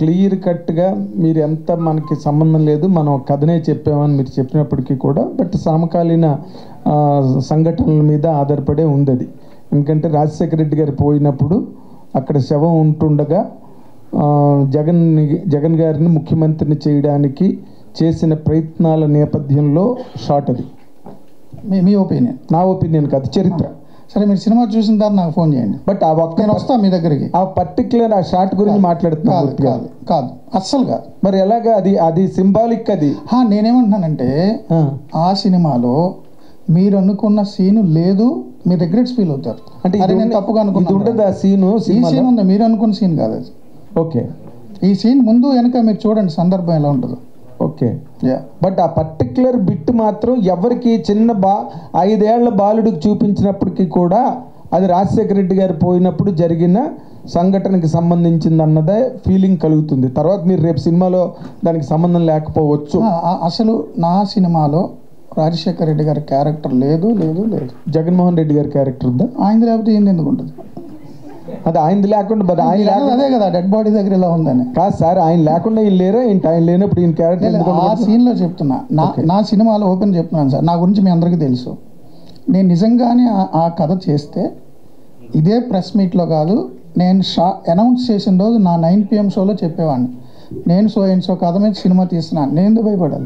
Clear కట్గా మీరు ఎంత మనకి సంబంధం లేదు మనం ఒక కథనే చెప్పామని మీరు చెప్పినప్పటికీ కూడా బట్ సమకాలీన ఆ, సంఘటనల మీద ఆధారపడే ఉంది అది ఎందుకంటే రాజశేఖర రెడ్డి గారు పోయినప్పుడు అక్కడ శవం ఉంటుండగా ఆ, జగన్ జగన్ గారిని ముఖ్యమంత్రిని చేయడానికి చేసిన ప్రయత్నాల నేపథ్యంలో షార్ట్ అది మీ మీ ఒపీనియన్ నా ఒపీనియన్ కాదు చరిత్ర సరే మీరు సినిమా చూసిన తర్వాత నాకు ఫోన్ చేయండి బట్ ఆ ఒక్క నేను వస్తా మీ దగ్గరికి ఆ పర్టికులర్ ఆ షార్ట్ గురించి కాదు మాట్లాడుతున్నాను కాదు కాదు అస్సలు కాదు మరి ఎలాగా అది అది సింబాలిక్ అది హా, నేనేమంటున్నానంటే ఆ, ఆ సినిమాలో మీరు అనుకున్న సీన్ లేదు మీరు రిగ్రెట్స్ ఫీల్ అవుతారు అంటే అరే ఇది నేను ఉండ- తప్పుగా ఇది ఉండదు అనుకున్నాను ఆ సీను ఈ సీన్ సినిమాలో ఉంది మీరు అనుకున్న సీన్ కాదు అది ఓకే ఈ సీన్ ముందు వెనక మీరు చూడండి సందర్భం ఎలా ఉంటుందో ఓకే యా బట్ ఆ పర్టికులర్ బిట్ మాత్రం ఎవరికి చిన్న బా ఐదేళ్ల బాలుడికి చూపించినప్పటికీ కూడా అది రాజశేఖర రెడ్డి గారు పోయినప్పుడు జరిగిన సంఘటనకి సంబంధించింది అన్నదే ఫీలింగ్ కలుగుతుంది తర్వాత మీరు రేపు సినిమాలో దానికి సంబంధం లేకపోవచ్చు ఆ, ఆ, అసలు నా సినిమాలో రాజశేఖర్ రెడ్డి గారి క్యారెక్టర్ లేదు లేదు లేదు జగన్మోహన్ రెడ్డి గారి క్యారెక్టర్ ఉందా ఆయన లేకపోతే ఏంది ఎందుకు ఉంటుంది అది ఆయనది లేకుండా మరి ఆయన మీరు అన్నది లేకుండా అదే కదా డెడ్ బాడీ దగ్గర ఇలా ఉందని కాదు సార్ ఆయన లేకుండా ఈయన లేరా ఏంటి ఆయన లేనప్పుడు ఈయన క్యారెక్టర్ లేదు, ఎందుకు ఆ ఉండకూడదు? సీన్లో చెప్తున్నా నా నా సినిమాలో ఓపెన్ చెప్తున్నాను సార్ నా గురించి మీ అందరికీ తెలుసు నేను నిజంగానే ఆ- ఆ కథ చేస్తే ఇదే ప్రెస్ మీట్లో కాదు నేను షా అనౌన్స్ చేసిన రోజు నా నైన్ పిఎం షోలో చెప్పేవాడిని నేను సో అండ్ సో కథ మీద సినిమా తీస్తున్నాను నేను ఎందుకు భయపడాలి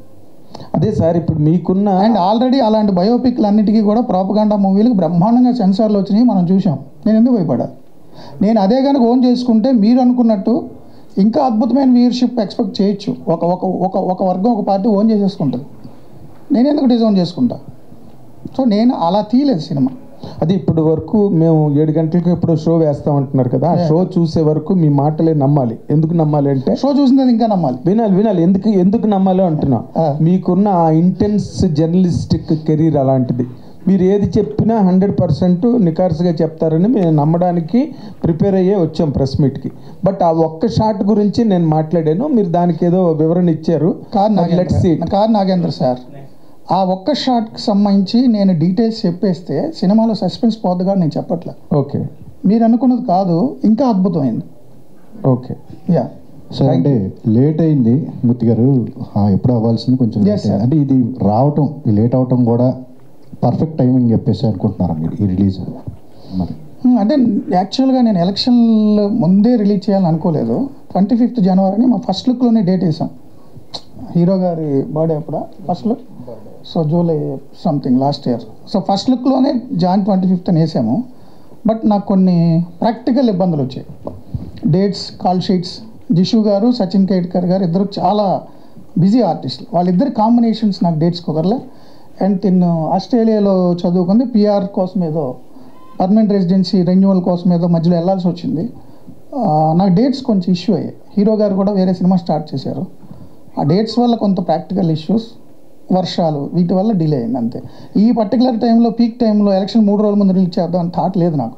అదే సార్ ఇప్పుడు మీకున్న అండ్ ఆల్రెడీ అలాంటి బయోపిక్లు అన్నిటికీ కూడా ప్రాపగాండా మూవీలకు బ్రహ్మాండంగా సెన్సార్లు వచ్చినాయి మనం చూసాం నేను ఎందుకు భయపడాలి నేను అదే కనుక ఓన్ చేసుకుంటే మీరు అనుకున్నట్టు ఇంకా అద్భుతమైన వ్యూయర్షిప్ ఎక్స్పెక్ట్ చేయొచ్చు ఒక ఒక ఒక ఒక వర్గం ఒక పార్టీ ఓన్ చేసేసుకుంటుంది నేను ఎందుకు డిజైన్ చేసుకుంటా సో నేను అలా తీయలేదు సినిమా అది ఇప్పటి వరకు మేము ఏడు గంటలకు ఇప్పుడు షో వేస్తాం అంటున్నారు కదా ఆ Yeah. షో చూసే వరకు మీ మాటలే నమ్మాలి ఎందుకు నమ్మాలి అంటే షో చూసింది ఇంకా నమ్మాలి వినాలి వినాలి ఎందుకు ఎందుకు నమ్మాలి అంటున్నా ఆ. మీకున్న ఆ ఇంటెన్స్ జర్నలిస్టిక్ కెరీర్ అలాంటిది మీరు ఏది చెప్పినా హండ్రెడ్ పర్సెంట్ నికార్సుగా చెప్తారని మేము నమ్మడానికి ప్రిపేర్ అయ్యే వచ్చాం ప్రెస్ మీట్కి బట్ ఆ ఒక్క షాట్ గురించి నేను మాట్లాడాను మీరు దానికి ఏదో వివరణ ఇచ్చారు కాదు లెట్స్ సీ నాగేంద్ర కాదు నాగేంద్ర సార్ ఆ ఒక్క షాట్కి సంబంధించి నేను డీటెయిల్స్ చెప్పేస్తే సినిమాలో సస్పెన్స్ పోద్దుగా నేను చెప్పట్లే ఓకే మీరు అనుకున్నది కాదు ఇంకా అద్భుతమైంది ఓకే యా సార్ అంటే లేట్ అయింది మూర్తి గారు ఆ, ఎప్పుడు అవ్వాల్సింది కొంచెం Yes, లేట్ sir. అయింది అంటే ఇది రావటం ఈ లేట్ అవటం కూడా పర్ఫెక్ట్ టైమింగ్ చెప్పేసి అనుకుంటున్నారా మీరు ఈ రిలీజ్ మరి హ్మ్, అంటే యాక్చువల్గా నేను ఎలక్షన్ ముందే రిలీజ్ చేయాలని అనుకోలేదు ట్వంటీ ఫిఫ్త్ జనవరిని మా ఫస్ట్ లుక్లోనే డేట్ వేసాం హీరో గారి బర్త్డే అప్పుడు first look so July something last year so first లుక్లోనే జాన్ ట్వంటీ ఫిఫ్త్ అని వేసాము బట్ నాకు కొన్ని ప్రాక్టికల్ ఇబ్బందులు వచ్చాయి డేట్స్ కాల్ షీట్స్ జిషు గారు సచిన్ కేడ్కర్ గారు ఇద్దరు చాలా బిజీ ఆర్టిస్టులు వాళ్ళిద్దరి కాంబినేషన్స్ నాకు డేట్స్ కుదరలే అండ్ తిన్ను ఆస్ట్రేలియాలో చదువుకుంది పిఆర్ కోసం ఏదో పర్మనెంట్ రెసిడెన్సీ రెన్యువల్ కోసం ఏదో మధ్యలో వెళ్ళాల్సి వచ్చింది ఆ, నాకు డేట్స్ కొంచెం ఇష్యూ అయ్యాయి హీరో గారు కూడా వేరే సినిమా స్టార్ట్ చేశారు ఆ డేట్స్ వల్ల కొంత ప్రాక్టికల్ ఇష్యూస్ వర్షాలు వీటి వల్ల డిలే అయింది అంతే ఈ పర్టికులర్ టైంలో పీక్ టైంలో ఎలక్షన్ మూడు రోజుల ముందు రిలీజ్ చేద్దాం అని థాట్ లేదు నాకు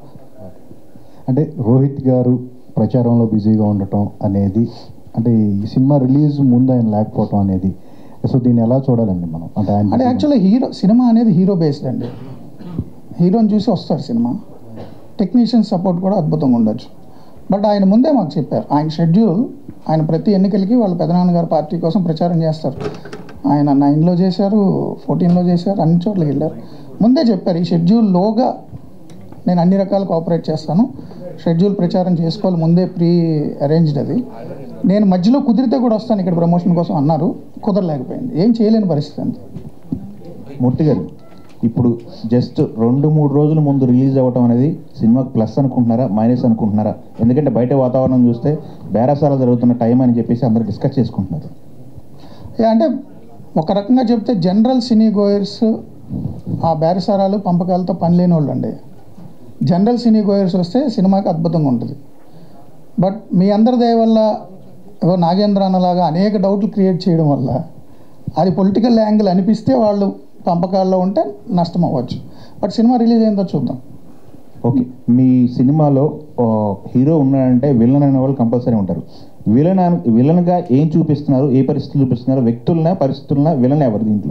అంటే రోహిత్ గారు ప్రచారంలో బిజీగా ఉండటం అనేది అంటే ఈ సినిమా రిలీజ్ ముందు ఆయన లేకపోవటం అనేది సో దీన్ని ఎలా చూడాలండి మనం అంటే ఆయన అంటే యాక్చువల్లీ హీరో సినిమా అనేది హీరో బేస్డ్ అండి హీరోని చూసి వస్తారు సినిమా టెక్నీషియన్ సపోర్ట్ కూడా అద్భుతంగా ఉండొచ్చు బట్ ఆయన ముందే మాకు చెప్పారు ఆయన షెడ్యూల్ ఆయన ప్రతి ఎన్నికలకి వాళ్ళ పెదనాన్నగారు పార్టీ కోసం ప్రచారం చేస్తారు ఆయన నైన్లో చేశారు ఫోర్టీన్లో చేశారు అన్ని చోట్లకి వెళ్ళారు ముందే చెప్పారు ఈ షెడ్యూల్లోగా నేను అన్ని రకాల కోఆపరేట్ చేస్తాను షెడ్యూల్ ప్రచారం చేసుకోవాలి ముందే ప్రీ అరేంజ్డ్ అది నేను మధ్యలో కుదిరితే కూడా వస్తాను ఇక్కడ ప్రమోషన్ కోసం అన్నారు కుదరలేకపోయింది ఏం చేయలేని పరిస్థితి అంతే మూర్తి గారు ఇప్పుడు జస్ట్ రెండు మూడు రోజుల ముందు రిలీజ్ అవ్వటం అనేది సినిమాకి ప్లస్ అనుకుంటున్నారా మైనస్ అనుకుంటున్నారా ఎందుకంటే బయట వాతావరణం చూస్తే బేరసాల జరుగుతున్న టైం అని చెప్పేసి అందరూ డిస్కస్ చేసుకుంటున్నారు యా, అంటే ఒక రకంగా చెప్తే జనరల్ సినీ గోయర్స్ ఆ బేరసారాలు పంపకాలతో పని లేని వాళ్ళు అండి జనరల్ సినీ గోయర్స్ వస్తే సినిమాకి అద్భుతంగా ఉంటుంది బట్ మీ అందరి దయ వల్ల ఏవో నాగేంద్ర అన్నలాగా అనేక డౌట్లు క్రియేట్ చేయడం వల్ల అది పొలిటికల్ యాంగిల్ అనిపిస్తే వాళ్ళు పంపకాల్లో ఉంటే నష్టం అవ్వచ్చు బట్ సినిమా రిలీజ్ అయిందో చూద్దాం ఓకే మీ సినిమాలో ఆ, హీరో ఉన్నాడంటే విలన్ అనే వాళ్ళు కంపల్సరీ ఉంటారు విలన్ అన్- విలన్గా ఏం చూపిస్తున్నారు ఏ పరిస్థితులు చూపిస్తున్నారు వ్యక్తులన పరిస్థితులన విలన్ ఎవరు దీంట్లో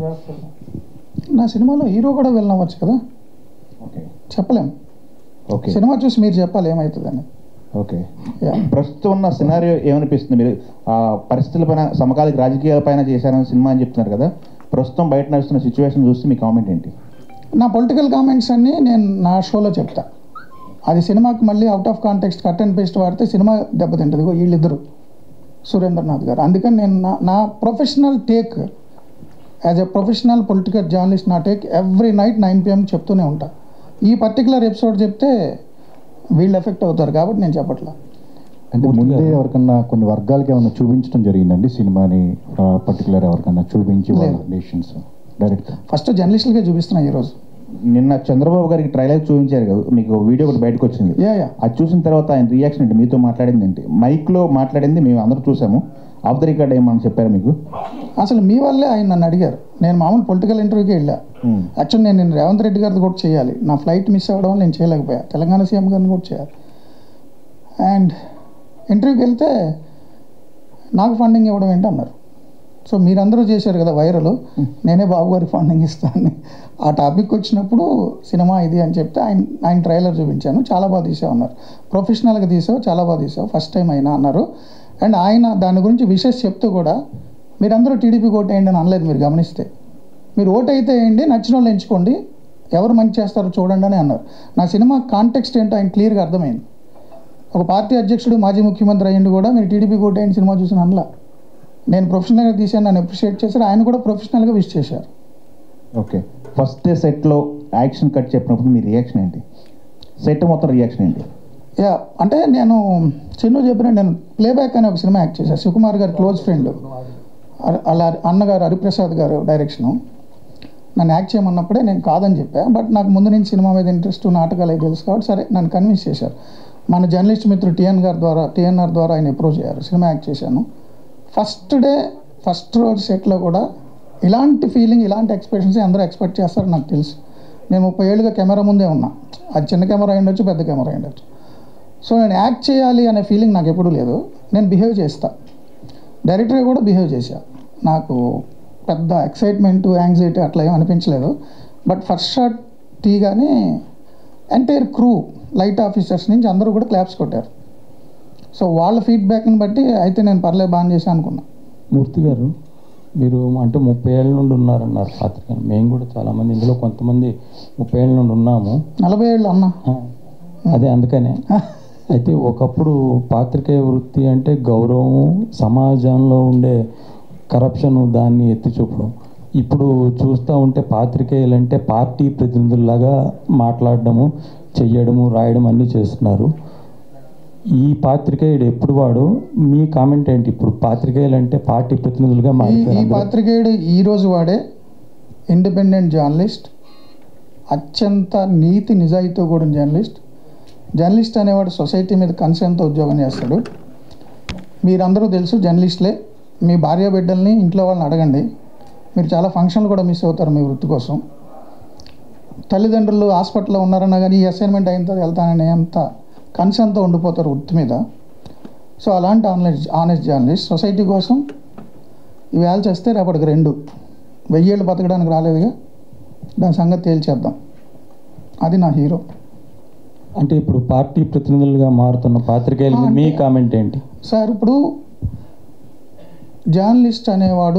నా సినిమాలో హీరో కూడా వెళ్ళనవచ్చు కదా ఓకే చెప్పలేం ఓకే సినిమా చూసి మీరు చెప్పాలి ఏమవుతుందని ఓకే Yeah. ప్రస్తుతం ఉన్న సినారియో ఏమనిపిస్తుంది మీరు ఆ పరిస్థితుల పైన సమకాలిక రాజకీయాల పైన చేశారని సినిమా అని చెప్తున్నారు కదా ప్రస్తుతం బయట నడుస్తున్న సిచ్యువేషన్ చూస్తే మీ కామెంట్ ఏంటి నా పొలిటికల్ కామెంట్స్ అన్నీ నేను నా షోలో చెప్తా అది సినిమాకి మళ్ళీ out of context cut and paste వాడితే సినిమా దెబ్బతింటుంది ఇగో వీళ్ళిద్దరు సురేంద్రనాథ్ గారు అందుకని నేను నా నా professional take as a professional political journalist నా take every night nine PM చెప్తూనే ఉంటా ఈ పర్టికులర్ ఎపిసోడ్ చెప్తే వీళ్ళు ఎఫెక్ట్ అవుతారు కాబట్టి నేను చెప్పట్లా అంటే ముందే ఎవరికన్నా కొన్ని వర్గాలకి ఏమన్నా చూపించడం జరిగిందండి సినిమాని పర్టికులర్ ఎవరికన్నా చూపించి వాళ్ళ లేదు. డెసిషన్స్ డైరెక్ట్ ఫస్ట్ జర్నలిస్టులకే చూపిస్తున్నా ఈరోజు నిన్న చంద్రబాబు గారికి ట్రైలర్ చూపించారు కదా మీకు వీడియో ఒకటి బయటకు వచ్చింది యా యా అది చూసిన తర్వాత ఆయన రియాక్షన్ ఏంటి మీతో మాట్లాడింది ఏంటి మైక్లో మాట్లాడింది మేము అందరూ చూసాము ఆఫ్ ద రికార్డ్ ఏమని చెప్పారు మీకు అసలు మీ వల్లే ఆయన నన్ను అడిగారు నేను మామూలు పొలిటికల్ ఇంటర్వ్యూకి వెళ్ళా Hmm. యాక్చువల్ నేను నేను రేవంత్ రెడ్డి గారిది కూడా చేయాలి నా ఫ్లైట్ మిస్ అవ్వడం వల్ల నేను చేయలేకపోయా తెలంగాణ సీఎం గారిని కూడా చేయాలి అండ్ ఇంటర్వ్యూకి వెళ్తే నాకు ఫండింగ్ ఇవ్వడం ఏంటి అన్నారు సో మీరందరూ చేశారు కదా వైరల్ నేనే బాబు గారికి ఫండింగ్ ఇస్తాను ఆ టాపిక్ వచ్చినప్పుడు సినిమా ఇది అని చెప్తే ఆయన ఆయన ట్రైలర్ చూపించాను చాలా బాగా తీసావు అన్నారు ప్రొఫెషనల్గా తీసావు చాలా బాగా తీసావు ఫస్ట్ టైం అయినా అన్నారు అండ్ ఆయన దాని గురించి విషెస్ చెప్తూ కూడా మీరందరూ టీడీపీ ఓటు వేయండి అని అనలేదు మీరు గమనిస్తే మీరు ఓటు అయితే వేయండి నచ్చిన వాళ్ళు ఎంచుకోండి ఎవరు మంచి చేస్తారో చూడండి అని అన్నారు నా సినిమా కాంటెక్స్ట్ ఏంటో ఆయన క్లియర్గా అర్థమైంది ఒక పార్టీ అధ్యక్షుడు మాజీ ముఖ్యమంత్రి అయ్యిండు కూడా మీరు టీడీపీ ఓటు వేయండి సినిమా చూసిన అనలా నేను ప్రొఫెషనల్గా తీసాను నన్ను అప్రిషియేట్ చేశారు ఆయన కూడా ప్రొఫెషనల్గా విష్ చేశారు ఓకే ఫస్ట్ డే సెట్లో యాక్షన్ కట్ చెప్పినప్పుడు మీ రియాక్షన్ ఏంటి సెట్ మొత్తం రియాక్షన్ ఏంటి యా అంటే నేను చిన్న చెప్పిన నేను ప్లేబ్యాక్ అనే ఒక సినిమా యాక్ట్ చేశాను శివకుమార్ గారి క్లోజ్ ఫ్రెండ్ అలా అన్నగారు హరిప్రసాద్ గారు డైరెక్షను నన్ను యాక్ట్ చేయమన్నప్పుడే నేను కాదని చెప్పా బట్ నాకు ముందు నుంచి సినిమా మీద ఇంట్రెస్ట్ నాటకాలు అవి తెలుసు కాబట్టి సరే నన్ను కన్విన్స్ చేశారు మన జర్నలిస్ట్ మిత్రుడు టిఎన్ గారి ద్వారా టిఎన్ఆర్ ద్వారా ఆయన అప్రోచ్ అయ్యారు సినిమా యాక్ట్ చేశాను ఫస్ట్ డే ఫస్ట్ రోజు సెట్లో కూడా ఇలాంటి ఫీలింగ్ ఇలాంటి ఎక్స్ప్రెషన్స్ అందరూ ఎక్స్పెక్ట్ చేస్తారు నాకు తెలుసు నేను ముప్పై ఏళ్ళుగా కెమెరా ముందే ఉన్నా అది చిన్న కెమెరా అయి ఉండొచ్చు పెద్ద కెమెరా అయి ఉండొచ్చు సో నేను యాక్ట్ చేయాలి అనే ఫీలింగ్ నాకు ఎప్పుడూ లేదు నేను బిహేవ్ చేస్తా డైరెక్టర్గా కూడా బిహేవ్ చేశా నాకు పెద్ద ఎక్సైట్మెంట్ యాంగ్జైటీ అట్లా ఏం అనిపించలేదు బట్ ఫస్ట్ షాట్ తీగానే ఎంటైర్ క్రూ లైట్ ఆఫీసర్స్ నుంచి అందరూ కూడా క్లాప్స్ కొట్టారు సో వాళ్ళ ఫీడ్బ్యాక్ని బట్టి అయితే నేను పర్లేదు బాగా చేశాను అనుకున్నా మూర్తి గారు మీరు అంటే ముప్పై ఏళ్ళ నుండి ఉన్నారన్నారు పాత్రిక మేము కూడా చాలామంది ఇందులో కొంతమంది ముప్పై ఏళ్ళ నుండి ఉన్నాము నలభై ఏళ్ళు అన్న ఆ, అదే అందుకనే అయితే ఒకప్పుడు పాత్రికేయ వృత్తి అంటే గౌరవము సమాజంలో ఉండే కరప్షన్ దాన్ని ఎత్తి చూపడం ఇప్పుడు చూస్తూ ఉంటే పాత్రికేయులు అంటే పార్టీ ప్రతినిధుల్లాగా మాట్లాడడము చెయ్యడము రాయడం అన్నీ చేస్తున్నారు ఈ పాత్రికేయుడు ఎప్పుడు వాడు మీ కామెంట్ ఏంటి ఇప్పుడు పాత్రికేయులు అంటే పార్టీ ప్రతినిధులుగా ఈ ఈ మారిపోయారు అందరూ. పాత్రికేయుడు ఈ రోజు వాడే ఇండిపెండెంట్ జర్నలిస్ట్ అత్యంత నీతి నిజాయితీతో కూడిన జర్నలిస్ట్ జర్నలిస్ట్ అనేవాడు సొసైటీ మీద కన్సర్న్తో ఉద్యోగం చేస్తాడు మీరందరూ తెలుసు జర్నలిస్టులే మీ భార్య బిడ్డల్ని ఇంట్లో వాళ్ళని అడగండి మీరు చాలా ఫంక్షన్లు కూడా మిస్ అవుతారు మీ వృత్తి కోసం తల్లిదండ్రులు హాస్పిటల్లో ఉన్నారన్నా కానీ ఈ అసైన్మెంట్ అయిన తర్వాత వెళ్తానని అంత కన్సర్న్తో ఉండిపోతారు వృత్తి మీద సో అలాంటి ఆనెస్ట్ ఆనెస్ట్ జర్నలిస్ట్ సొసైటీ కోసం ఇవాళ చేస్తే రేపటికి రెండు వెయ్యేళ్ళు బతకడానికి రాలేదుగా దాని సంగతి తేల్చేద్దాం అది నా హీరో అంటే ఇప్పుడు పార్టీ ప్రతినిధులుగా మారుతున్న పాత్రికేయులు ఆ, మీ అంటే- కామెంట్ ఏంటి సార్ ఇప్పుడు జర్నలిస్ట్ అనేవాడు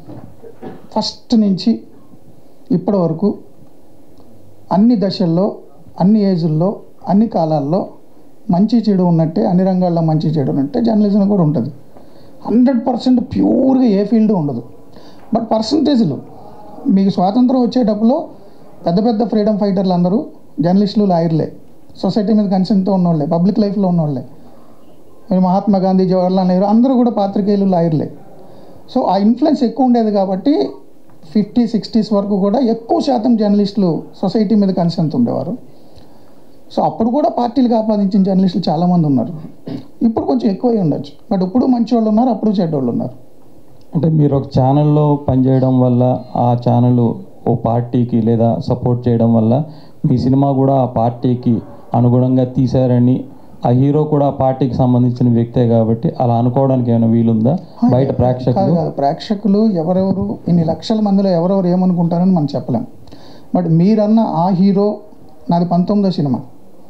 ఫస్ట్ నుంచి ఇప్పటి వరకు అన్ని దశల్లో అన్ని ఏజుల్లో అన్ని కాలాల్లో మంచి చెడు ఉన్నట్టే అన్ని రంగాల్లో మంచి చెడు ఉన్నట్టే జర్నలిజం కూడా ఉంటుంది హండ్రెడ్ పర్సెంట్ ప్యూర్గా ఏ ఫీల్డ్ ఉండదు బట్ పర్సంటేజ్లు మీకు స్వాతంత్రం వచ్చేటప్పుడు పెద్ద పెద్ద ఫ్రీడమ్ ఫైటర్లు అందరూ జర్నలిస్టులు లాయర్లే సొసైటీ మీద కన్సెంట్తో ఉన్నోళ్ళే పబ్లిక్ లైఫ్లో ఉన్నోళ్ళే మీరు మహాత్మా గాంధీ జవహర్లాల్ నెహ్రూ అందరూ కూడా పాత్రికేయులు లాయర్లే సో ఆ ఇన్ఫ్లుయెన్స్ ఎక్కువ ఉండేది కాబట్టి ఫిఫ్టీ సిక్స్టీస్ వరకు కూడా ఎక్కువ శాతం జర్నలిస్టులు సొసైటీ మీద కన్సెంట్ ఉండేవారు సో అప్పుడు కూడా పార్టీలకు ఆపాదించిన జర్నలిస్టులు చాలామంది ఉన్నారు ఇప్పుడు కొంచెం ఎక్కువై ఉండొచ్చు బట్ ఇప్పుడు మంచి వాళ్ళు ఉన్నారు అప్పుడు చెడ్డోళ్ళు ఉన్నారు అంటే మీరు ఒక ఛానల్లో పనిచేయడం వల్ల ఆ ఛానల్ ఓ పార్టీకి లేదా సపోర్ట్ చేయడం వల్ల మీ సినిమా కూడా ఆ పార్టీకి అనుగుణంగా తీశారని ఆ హీరో కూడా ఆ పార్టీకి సంబంధించిన వ్యక్తే కాబట్టి అలా అనుకోవడానికి ఏమైనా వీలుందా బయట కాదు ప్రేక్షకులు కాదు ప్రేక్షకులు ఎవరెవరు ఇన్ని లక్షల మందిలో ఎవరెవరు ఏమనుకుంటారని మనం చెప్పలేం బట్ మీరన్న ఆ హీరో నాది పంతొమ్మిదో సినిమా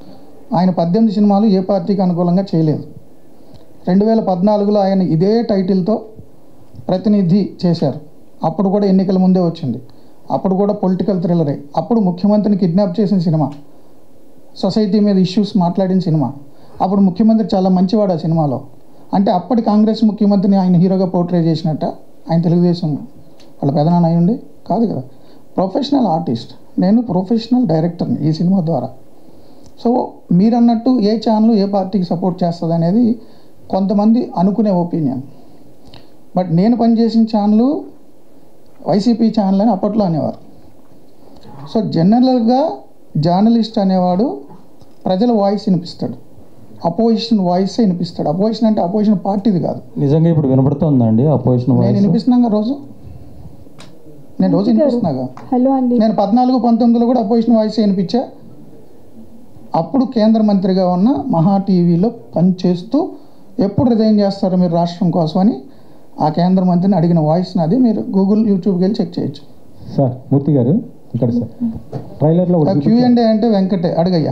ఆయన పద్దెనిమిది సినిమాలు ఏ పార్టీకి అనుకూలంగా చేయలేదు రెండు వేల పద్నాలుగులో ఆయన ఇదే టైటిల్తో ప్రతినిధి చేశారు అప్పుడు కూడా ఎన్నికల ముందే వచ్చింది అప్పుడు కూడా పొలిటికల్ థ్రిల్లరే అప్పుడు ముఖ్యమంత్రిని కిడ్నాప్ చేసిన సినిమా సొసైటీ మీద ఇష్యూస్ మాట్లాడిన సినిమా అప్పుడు ముఖ్యమంత్రి చాలా మంచివాడు ఆ సినిమాలో అంటే అప్పటి కాంగ్రెస్ ముఖ్యమంత్రిని ఆయన హీరోగా పోర్ట్రే చేసినట్ట ఆయన తెలుగుదేశం వాళ్ళ పెదనాన్న అయ్యండి కాదు కదా ప్రొఫెషనల్ ఆర్టిస్ట్ నేను ప్రొఫెషనల్ డైరెక్టర్ని ఈ సినిమా ద్వారా సో మీరన్నట్టు ఏ ఛానల్ ఏ పార్టీకి సపోర్ట్ చేస్తుంది అనేది కొంతమంది అనుకునే ఒపీనియన్ బట్ నేను పనిచేసిన ఛానల్ వైసీపీ ఛానల్ అని అప్పట్లో అనేవారు సో జనరల్గా జర్నలిస్ట్ అనేవాడు ప్రజల వాయిస్ వినిపిస్తాడు అపోజిషన్ వాయిసే వినిపిస్తాడు అపోజిషన్ అంటే అపోజిషన్ పార్టీది కాదు నిజంగా ఇప్పుడు వినపడుతుందండి అపోజిషన్ నేను వాయిస్ వినిపిస్తున్నాగా రోజు నేను రోజు వినిపిస్తున్నాగా హలో అండి నేను పద్నాలుగు పంతొమ్మిదిలో కూడా అపోజిషన్ వాయిస్ వినిపించా అప్పుడు కేంద్ర మంత్రిగా ఉన్న మహా టీవీలో పనిచేస్తూ ఎప్పుడు రిజైన్ చేస్తారు మీరు రాష్ట్రం కోసం అని ఆ కేంద్ర మంత్రిని అడిగిన వాయిస్ నాది మీరు గూగుల్ యూట్యూబ్కి వెళ్ళి చెక్ చేయొచ్చు సార్ మూర్తి గారు ఇక్కడ సార్ ట్రైలర్లో ఒకటి క్యూ అండ్ అంటే వెంకటే అడగయ్యా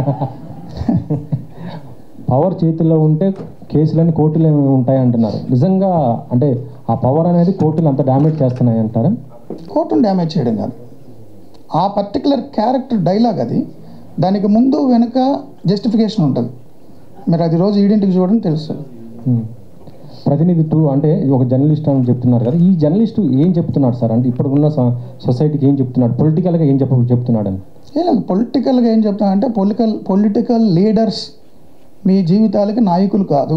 పవర్ చేతిలో ఉంటే కేసులన్నీ కోర్టులు ఉంటాయి అంటున్నారు నిజంగా అంటే ఆ పవర్ అనేది కోర్టులు అంత డ్యామేజ్ చేస్తున్నాయి అంటారా కోర్టును డ్యామేజ్ చేయడం కాదు ఆ పర్టికులర్ క్యారెక్టర్ డైలాగ్ అది దానికి ముందు వెనుక జస్టిఫికేషన్ ఉంటుంది మీరు అది రోజు ఈడింటికి చూడండి తెలుస్తుంది ఉమ్. ప్రతినిధి టూ అంటే ఒక జర్నలిస్ట్ అని చెప్తున్నారు కదా ఈ జర్నలిస్ట్ ఏం చెప్తున్నాడు సార్ అంటే ఇప్పుడు ఉన్న స- సొసైటీకి ఏం చెప్తున్నాడు పొలిటికల్గా ఏం చెప్ప చెప్తున్నాడని ఏ లేదు పొలిటికల్గా ఏం చెప్తానంటే పొలిటికల్ పొలిటికల్ లీడర్స్ మీ జీవితాలకి నాయకులు కాదు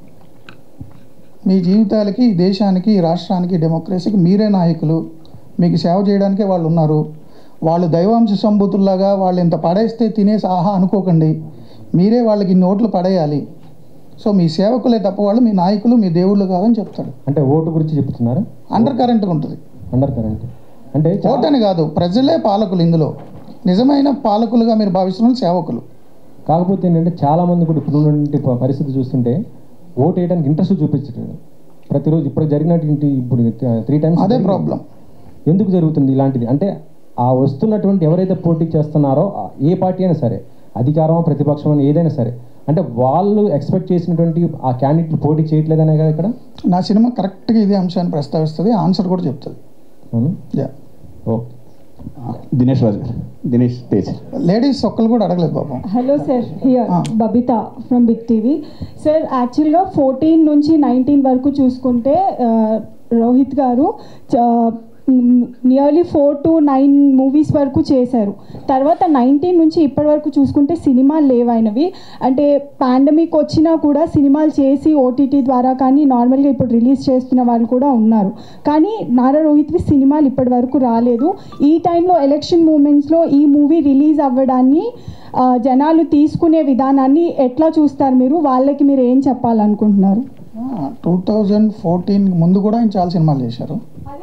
మీ జీవితాలకి ఈ దేశానికి ఈ రాష్ట్రానికి డెమోక్రసీకి మీరే నాయకులు మీకు సేవ చేయడానికే వాళ్ళు ఉన్నారు వాళ్ళు దైవాంశ సంభూతుల్లాగా వాళ్ళు ఇంత పడేస్తే తినేసి ఆహా అనుకోకండి మీరే వాళ్ళకి ఇన్ని ఓట్లు పడేయాలి సో మీ సేవకులే తప్ప వాళ్ళు మీ నాయకులు మీ దేవుళ్ళు కాదని చెప్తాడు అంటే ఓటు గురించి చెప్తున్నారా అండర్ కరెంట్గా ఉంటుంది అండర్ కరెంట్ అంటే చా- ఓటని కాదు ప్రజలే పాలకులు ఇందులో నిజమైన పాలకులుగా మీరు భావిస్తున్న సేవకులు కాకపోతే ఏంటంటే చాలా మంది కూడా ఇప్పుడు ఉన్నటువంటి ప- పరిస్థితి చూస్తుంటే ఓటు వేయడానికి ఇంట్రెస్ట్ చూపించట్లేదు ప్రతిరోజు ఇప్పుడు జరిగినటువంటి ఇప్పుడు త్రీ టైమ్స్ అదే ప్రాబ్లం ఎందుకు జరుగుతుంది ఇలాంటిది అంటే ఆ వస్తున్నటువంటి ఎవరైతే పోటీ చేస్తున్నారో ఆ ఏ పార్టీ అయినా సరే అధికారమా ప్రతిపక్షం అని ఏదైనా సరే అంటే వాళ్ళు ఎక్స్పెక్ట్ చేసినటువంటి ఆ క్యాండిడేట్ పోటీ చేయట్లేదనే కదా ఇక్కడ నా సినిమా కరెక్ట్గా ఇదే అంశాన్ని ప్రస్తావిస్తుంది ఆన్సర్ కూడా చెప్తుంది అవును యా ఓకే దినేష్ రాజు గారు దినేష్ తేజ్ లేడీస్ ఒక్కరు కూడా అడగలేదు పాపం hello sir here Ah. Babitha from big TV sir యాక్చువల్గా ఫోర్టీన్ నుంచి నైన్టీన్ వరకు చూసుకుంటే ఆ, Rohit garu nearly four to nine movies వరకు చేశారు తర్వాత నైన్టీన్ నుంచి ఇప్పటి వరకు చూసుకుంటే సినిమాలు లేవైనవి అంటే పాండమిక్ వచ్చినా కూడా సినిమాలు చేసి ఓటీటీ ద్వారా కానీ నార్మల్గా ఇప్పుడు రిలీజ్ చేస్తున్న వాళ్ళు కూడా ఉన్నారు కానీ నారా రోహిత్వి సినిమాలు ఇప్పటి వరకు రాలేదు ఈ టైంలో ఎలక్షన్ మూమెంట్స్లో ఈ మూవీ రిలీజ్ అవ్వడాన్ని ఆ, జనాలు తీసుకునే విధానాన్ని ఎట్లా చూస్తారు మీరు వాళ్ళకి మీరు ఏం చెప్పాలనుకుంటున్నారు టూ థౌజండ్ ఫోర్టీన్ ముందు కూడా ఆయన చాలా సినిమాలు చేశారు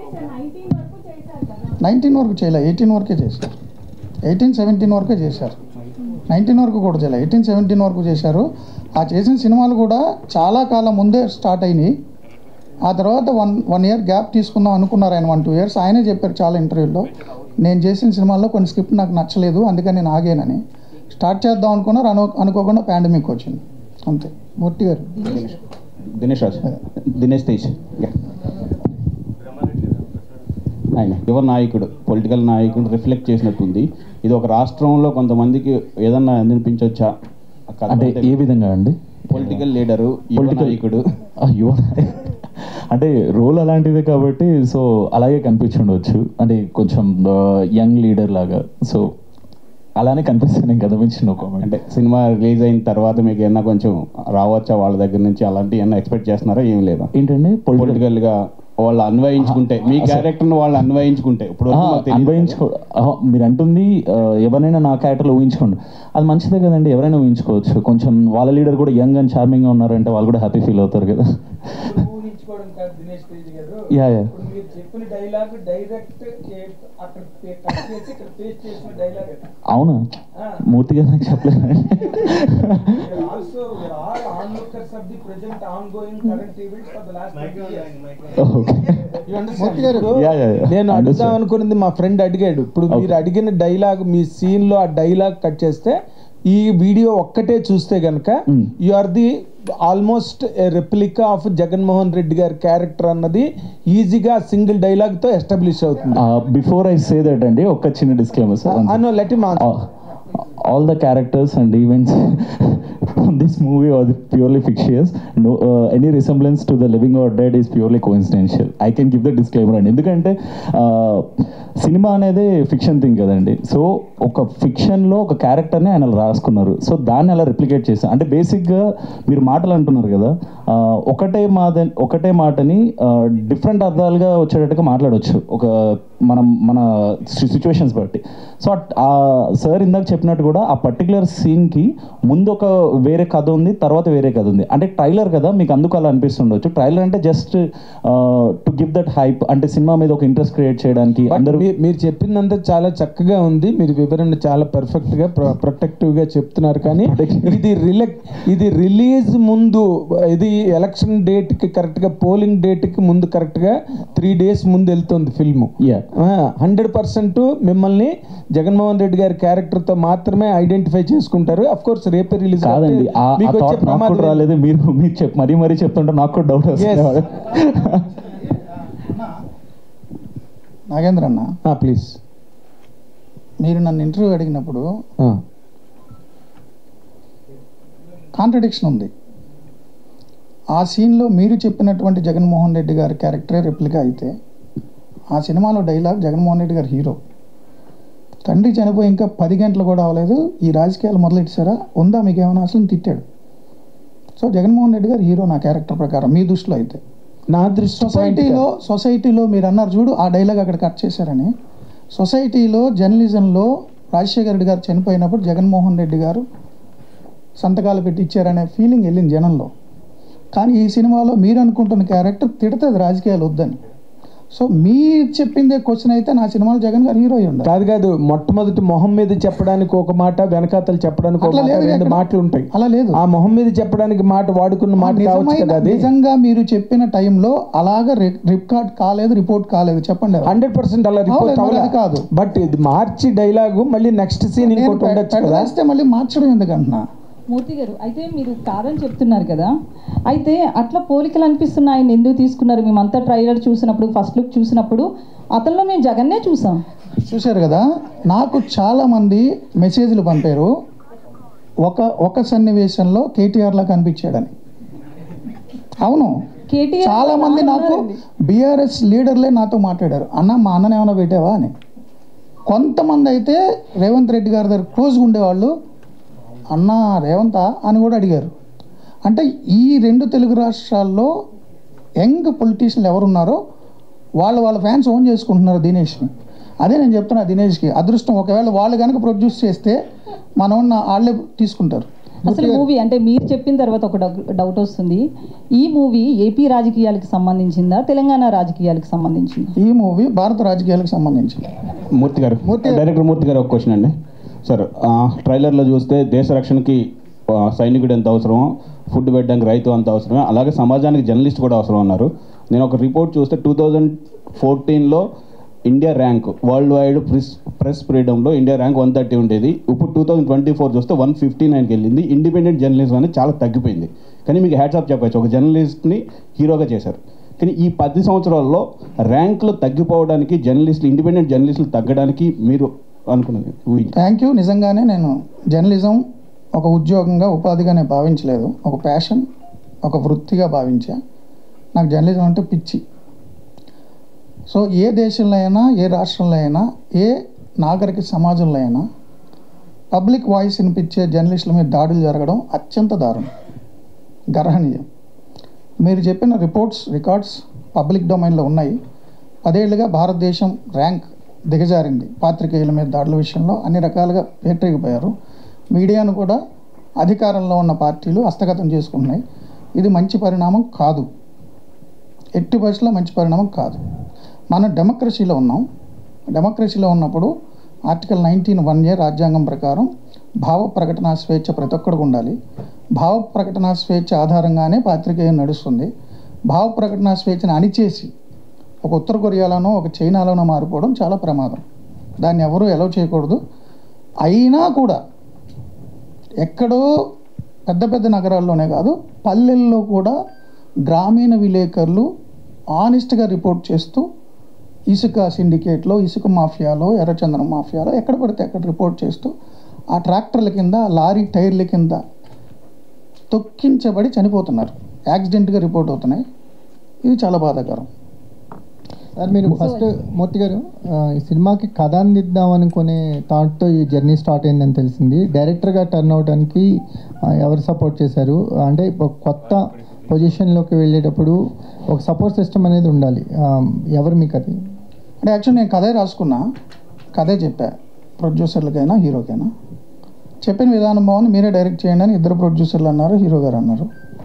నైన్టీన్ వరకు చేయలే ఎయిటీన్ వరకే చేశారు ఎయిటీన్ సెవెంటీన్ వరకే చేశారు నైన్టీన్ వరకు కూడా చేయలే ఎయిటీన్ సెవెంటీన్ వరకు చేశారు ఆ చేసిన సినిమాలు కూడా చాలా కాలం ముందే స్టార్ట్ అయినాయి ఆ తర్వాత వన్ వన్ ఇయర్ గ్యాప్ తీసుకుందాం అనుకున్నారు ఆయన వన్ టూ ఇయర్స్ ఆయనే చెప్పారు చాలా ఇంటర్వ్యూలో నేను చేసిన సినిమాల్లో కొన్ని స్క్రిప్ట్ నాకు నచ్చలేదు అందుకని నేను ఆగానని స్టార్ట్ చేద్దాం అనుకున్నారు అను అనుకోకుండా పాండమిక్ వచ్చింది అంతే మూర్తి గారు దినేష్ రాజు దినేష్ తేజ్ యా. ఆయన యువ నాయకుడు పొలిటికల్ నాయకుడు రిఫ్లెక్ట్ చేసినట్టుంది ఇది ఒక రాష్ట్రంలో కొంతమందికి ఏదన్నా అనిపించవచ్చా అంటే ఏ విధంగా అండి పొలిటికల్ లీడరు యువ Political- నాయకుడు అయ్యో అంటే రోల్ అలాంటిదే కాబట్టి సో అలాగే కనిపించుండవచ్చు అంటే కొంచెం యంగ్ లీడర్ లాగా సో అలానే కనిపిస్తుంది ఇంకా మించి నో కామెంట్ అంటే సినిమా రిలీజ్ అయిన తర్వాత మీకు ఏమన్నా కొంచెం రావచ్చా వాళ్ళ దగ్గర నుంచి అలాంటివి ఏమన్నా ఎక్స్పెక్ట్ చేస్తున్నారా ఏం లేదా ఏంటండి పొలిటికల్ పొలిటికల్ గా వాళ్ళు అన్వయించుకుంటే మీ క్యారెక్టర్ వాళ్ళు అన్వయించుకుంటే ఇప్పుడు వరకు మాకు తెలియదు. అన్వయించుకో ఆహా, మీరు అంటుంది ఆ, ఎవరైనా నా క్యారెక్టర్లో ఊహించుకోండి అది మంచిదే కదండి ఎవరైనా ఊహించుకోవచ్చు కొంచెం వాళ్ళ లీడర్ కూడా యంగ్ అండ్ చార్మింగ్గా ఉన్నారంటే వాళ్ళు కూడా హ్యాపీ ఫీల్ అవుతారు కదా ఊహించుకోవడం కాదు దినేష్ తేజ్ గారు యా యా ఇప్పుడు మీరు చెప్పిన డైలాగ్ డైరెక్ట్ అక్కడ కట్ చేసి ఇక్కడ పేస్ట్ చేసిన డైలాగ్ అవునా మూర్తి గారు నాకు చెప్పలేదు also all onlookers of the present ongoing current events for the last okay Murthy garu yeah yeah నేను అడుగుదాం అనుకున్నది మా ఫ్రెండ్ అడిగాడు ఇప్పుడు మీరు అడిగిన డైలాగ్ మీ సీన్ లో ఆ డైలాగ్ కట్ చేస్తే ఈ వీడియో ఒక్కటే చూస్తే గనక you are the almost replica of Jaganmohan Reddy గారి క్యారెక్టర్ అన్నది ఈజీగా సింగిల్ డైలాగ్ తో ఎస్టాబ్లిష్ అవుతుంది బిఫోర్ ఐ సే దట్ అండి ఒక చిన్న డిస్క్లైమర్ సార్ అన్నో let him all the characters and events from this movie are purely fictitious. No, uh, any resemblance to the living or dead is purely coincidental. I can give the disclaimer అండి ఎందుకంటే cinema అనేది fiction thing కదండి so ఒక ఫిక్షన్లో ఒక క్యారెక్టర్ని ఆయన రాసుకున్నారు so దాన్ని అలా రిప్లికేట్ చేశారు అంటే బేసిక్గా మీరు మాటలు అంటున్నారు కదా ఆ, ఒకటే మాట ఒకటే మాటని డిఫరెంట్ అర్థాలుగా వచ్చేటట్టుగా మాట్లాడవచ్చు ఒక మనం మన సిచ్యువేషన్స్ బట్టి సో ఆ సార్ ఇందాక చెప్పినట్టు కూడా ఆ పర్టికులర్ సీన్కి ముందు ఒక వేరే కథ ఉంది తర్వాత వేరే కథ ఉంది అంటే ట్రైలర్ కదా మీకు అందుకు అలా అనిపిస్తుండొచ్చు ట్రైలర్ అంటే just to give that hype అంటే సినిమా మీద ఒక ఇంట్రెస్ట్ క్రియేట్ చేయడానికి అందరూ మీ- మీరు చెప్పిందంతా చాలా చక్కగా ఉంది మీరు వివరణ చాలా పర్ఫెక్ట్ గా ప్రొటెక్టివ్ గా చెప్తున్నారు కానీ ఇది రిలక్ ఇది రిలీజ్ ముందు ఇది ఎలక్షన్ డేట్ కి కరెక్ట్ గా పోలింగ్ డేట్ కి ముందు కరెక్ట్ గా త్రీ డేస్ ముందు వెళ్తుంది ఫిల్మ్ Yeah. హండ్రెడ్ పర్సెంట్ మిమ్మల్ని జగన్మోహన్ రెడ్డి గారి క్యారెక్టర్ తో మాత్రమే ఐడెంటిఫై చేసుకుంటారు అఫ్ కోర్స్ రేపే రిలీజ్ కాదండి ఆ థాట్ నాకు కూడా రాలేదు మీరు మీరు చెప్ మరీ మరీ చెప్తుంటే నాకు కూడా డౌట్ వస్తుంది నాగేంద్ర అన్న ప్లీజ్ మీరు నన్ను ఇంటర్వ్యూ అడిగినప్పుడు కాంట్రడిక్షన్ ఉంది ఆ సీన్లో మీరు చెప్పినటువంటి జగన్మోహన్ రెడ్డి గారి క్యారెక్టరే రెప్లికా అయితే ఆ సినిమాలో డైలాగ్ జగన్మోహన్ రెడ్డి గారు హీరో తండ్రి చనిపోయి ఇంకా పది గంటలు కూడా అవ్వలేదు ఈ రాజకీయాలు మొదలెట్టారా ఉందా మీకు ఏమైనా అసలు తిట్టాడు సో జగన్మోహన్ రెడ్డి గారు హీరో నా క్యారెక్టర్ ప్రకారం మీ దృష్టిలో అయితే నా దృష్టి సొసైటీలో సొసైటీలో మీరు అన్నారు చూడు ఆ డైలాగ్ అక్కడ కట్ చేశారని సొసైటీలో జర్నలిజంలో రాజశేఖర రెడ్డి గారు చనిపోయినప్పుడు జగన్మోహన్ రెడ్డి గారు సంతకాలు పెట్టి ఇచ్చారనే ఫీలింగ్ వెళ్ళింది జనంలో కానీ ఈ సినిమాలో మీరు అనుకుంటున్న క్యారెక్టర్ తిడుతుంది రాజకీయాలు వద్దని సో మీరు చెప్పిందే క్వశ్చన్ అయితే నా సినిమాలో జగన్ గారు హీరో అయి ఉండాలి కాదు కాదు మొట్టమొదటి మొహం మీద చెప్పడానికి ఒక మాట వెనకాతలు చెప్పడానికి ఒక అట్లా మాట లేదు రెండు ఇక్కడ. మాటలు ఉంటాయి అలా లేదు ఆ మొహం మీద చెప్పడానికి మాట వాడుకున్న మాట కావచ్చు నిజమైన కదా అది నిజంగా మీరు చెప్పిన టైంలో అలాగా రికార్డ్ కాలేదు రిపోర్ట్ కాలేదు చెప్పండి హండ్రెడ్ పర్సెంట్ అలా రిపోర్ట్ అవును, మరి అది అవ్వలేదు కాదు. బట్ ఇది మార్చి డైలాగు మళ్ళీ నెక్స్ట్ సీన్ నేను ఇంకోటి ఉండొచ్చు కదా పెడవేస్తే మళ్ళీ మార్చడం ఎందుకంటున్నా మూర్తి గారు అయితే మీరు కాదని చెప్తున్నారు కదా అయితే అట్లా పోలికలు అనిపిస్తున్నాయి ఆయన ఎందుకు తీసుకున్నారు మేమంతా ట్రైలర్ చూసినప్పుడు ఫస్ట్ లుక్ చూసినప్పుడు అతనిలో మేము జగన్నే చూసాం చూశారు కదా నాకు చాలా మంది మెసేజ్లు పంపారు ఒక ఒక సన్నివేశంలో కేటీఆర్ లా కనిపించాడని అవును కేటీఆర్ చాలా మంది నాకు ఉన్నారండి. బీఆర్ఎస్ లీడర్లే నాతో మాట్లాడారు అన్న మా అన్నని ఏమైనా పెట్టావా అని కొంతమంది అయితే రేవంత్ రెడ్డి గారి దగ్గర క్లోజ్గా ఉండేవాళ్ళు అన్న రేవంతా అని కూడా అడిగారు అంటే ఈ రెండు తెలుగు రాష్ట్రాల్లో యంగ్ పొలిటీషియన్లు ఎవరున్నారో వాళ్ళు వాళ్ళ ఫ్యాన్స్ ఓన్ చేసుకుంటున్నారు దినేష్ని అదే నేను చెప్తున్నా దినేష్కి అదృష్టం ఒకవేళ వాళ్ళు కనుక ప్రొడ్యూస్ చేస్తే మనం వాళ్ళే తీసుకుంటారు అసలు మూవీ అంటే మీరు చెప్పిన తర్వాత ఒక డౌ- డౌట్ వస్తుంది ఈ మూవీ ఏపీ రాజకీయాలకు సంబంధించిందా తెలంగాణ రాజకీయాలకు సంబంధించిందా ఈ మూవీ భారత రాజకీయాలకు సంబంధించి మూర్తి గారు డైరెక్టర్ మూర్తి గారు ఒక క్వశ్చన్ అండి సార్ ఆ, ట్రైలర్లో చూస్తే దేశ రక్షణకి ఆ, సైనికుడు ఎంత అవసరమో ఫుడ్ పెట్టడానికి రైతు అంత అవసరమే అలాగే సమాజానికి జర్నలిస్ట్ కూడా అవసరం అన్నారు నేను ఒక రిపోర్ట్ చూస్తే టూ థౌజండ్ ఫోర్టీన్లో India rank world wide press press ఫ్రీడంలో ఇండియా ర్యాంక్ వన్ థర్టీ ఉండేది ఇప్పుడు టూ థౌజండ్ ట్వంటీ ఫోర్ చూస్తే వన్ ఫిఫ్టీ నైన్కి వెళ్ళింది ఇండిపెండెంట్ జర్నలిజం అనేది చాలా తగ్గిపోయింది కానీ మీకు హ్యాట్సాప్ చెప్పచ్చు ఒక జర్నలిస్ట్ని హీరోగా చేశారు కానీ ఈ పది సంవత్సరాల్లో ర్యాంకులు తగ్గిపోవడానికి జర్నలిస్టులు ఇండిపెండెంట్ జర్నలిస్టులు తగ్గడానికి మీరు అనుకున్నది ఊహించారు థ్యాంక్ యూ నిజంగానే నేను జర్నలిజం ఒక ఉద్యోగంగా ఉపాధిగా నేను భావించలేదు ఒక ప్యాషన్ ఒక వృత్తిగా భావించా నాకు జర్నలిజం అంటే పిచ్చి సో ఏ దేశంలో అయినా ఏ రాష్ట్రంలో అయినా ఏ నాగరిక సమాజంలో అయినా పబ్లిక్ వాయిస్ వినిపించే జర్నలిస్టుల మీద దాడులు జరగడం అత్యంత దారుణం గర్హనీయం మీరు చెప్పిన రిపోర్ట్స్ రికార్డ్స్ పబ్లిక్ డొమైన్లో ఉన్నాయి పదేళ్లుగా భారతదేశం ర్యాంక్ దిగజారింది పాత్రికేయుల మీద దాడుల విషయంలో అన్ని రకాలుగా పేటరేగిపోయారు మీడియాను కూడా అధికారంలో ఉన్న పార్టీలు హస్తగతం చేసుకుంటున్నాయి ఇది మంచి పరిణామం కాదు ఎట్టి పరిస్థితుల్లో మంచి పరిణామం కాదు మనం డెమోక్రసీలో ఉన్నాం డెమోక్రసీలో ఉన్నప్పుడు ఆర్టికల్ నైన్టీన్ వన్ ఏ రాజ్యాంగం ప్రకారం భావ ప్రకటన స్వేచ్ఛ ప్రతి ఒక్కడికి ఉండాలి భావ ప్రకటన స్వేచ్ఛ ఆధారంగానే పాత్రికేయం నడుస్తుంది భావ ప్రకటన స్వేచ్ఛను అణిచేసి ఒక ఉత్తర కొరియాలోనో ఒక చైనాలోనో మారిపోవడం చాలా ప్రమాదం దాన్ని ఎవరూ ఎలవ్ చేయకూడదు అయినా కూడా ఎక్కడో పెద్ద పెద్ద నగరాల్లోనే కాదు పల్లెల్లో కూడా గ్రామీణ విలేకరులు ఆనెస్ట్గా రిపోర్ట్ చేస్తూ ఇసుక సిండికేట్లో ఇసుక మాఫియాలో ఎర్రచందనం మాఫియాలో ఎక్కడ పడితే అక్కడ రిపోర్ట్ చేస్తూ ఆ ట్రాక్టర్ల కింద లారీ టైర్ల కింద తొక్కించబడి చనిపోతున్నారు యాక్సిడెంట్గా రిపోర్ట్ అవుతున్నాయి ఇది చాలా బాధాకరం సార్ మీరు ఫస్ట్ మూర్తి గారు ఆ, ఈ సినిమాకి కథ అందిద్దాం అనుకునే థాట్తో ఈ జర్నీ స్టార్ట్ అయిందని తెలిసింది డైరెక్టర్గా టర్న్ అవడానికి ఆ, ఎవరు సపోర్ట్ చేశారు అంటే ఒక కొత్త పొజిషన్లోకి వెళ్ళేటప్పుడు ఒక సపోర్ట్ సిస్టమ్ అనేది ఉండాలి ఆ, ఎవరు మీకు అది అంటే యాక్చువల్ నేను కథే రాసుకున్నా కథే చెప్పా ప్రొడ్యూసర్లకైనా హీరోకైనా చెప్పిన విధానం బాగుంది మీరే డైరెక్ట్ చేయండి అని ఇద్దరు ప్రొడ్యూసర్లు అన్నారు హీరో గారు అన్నారు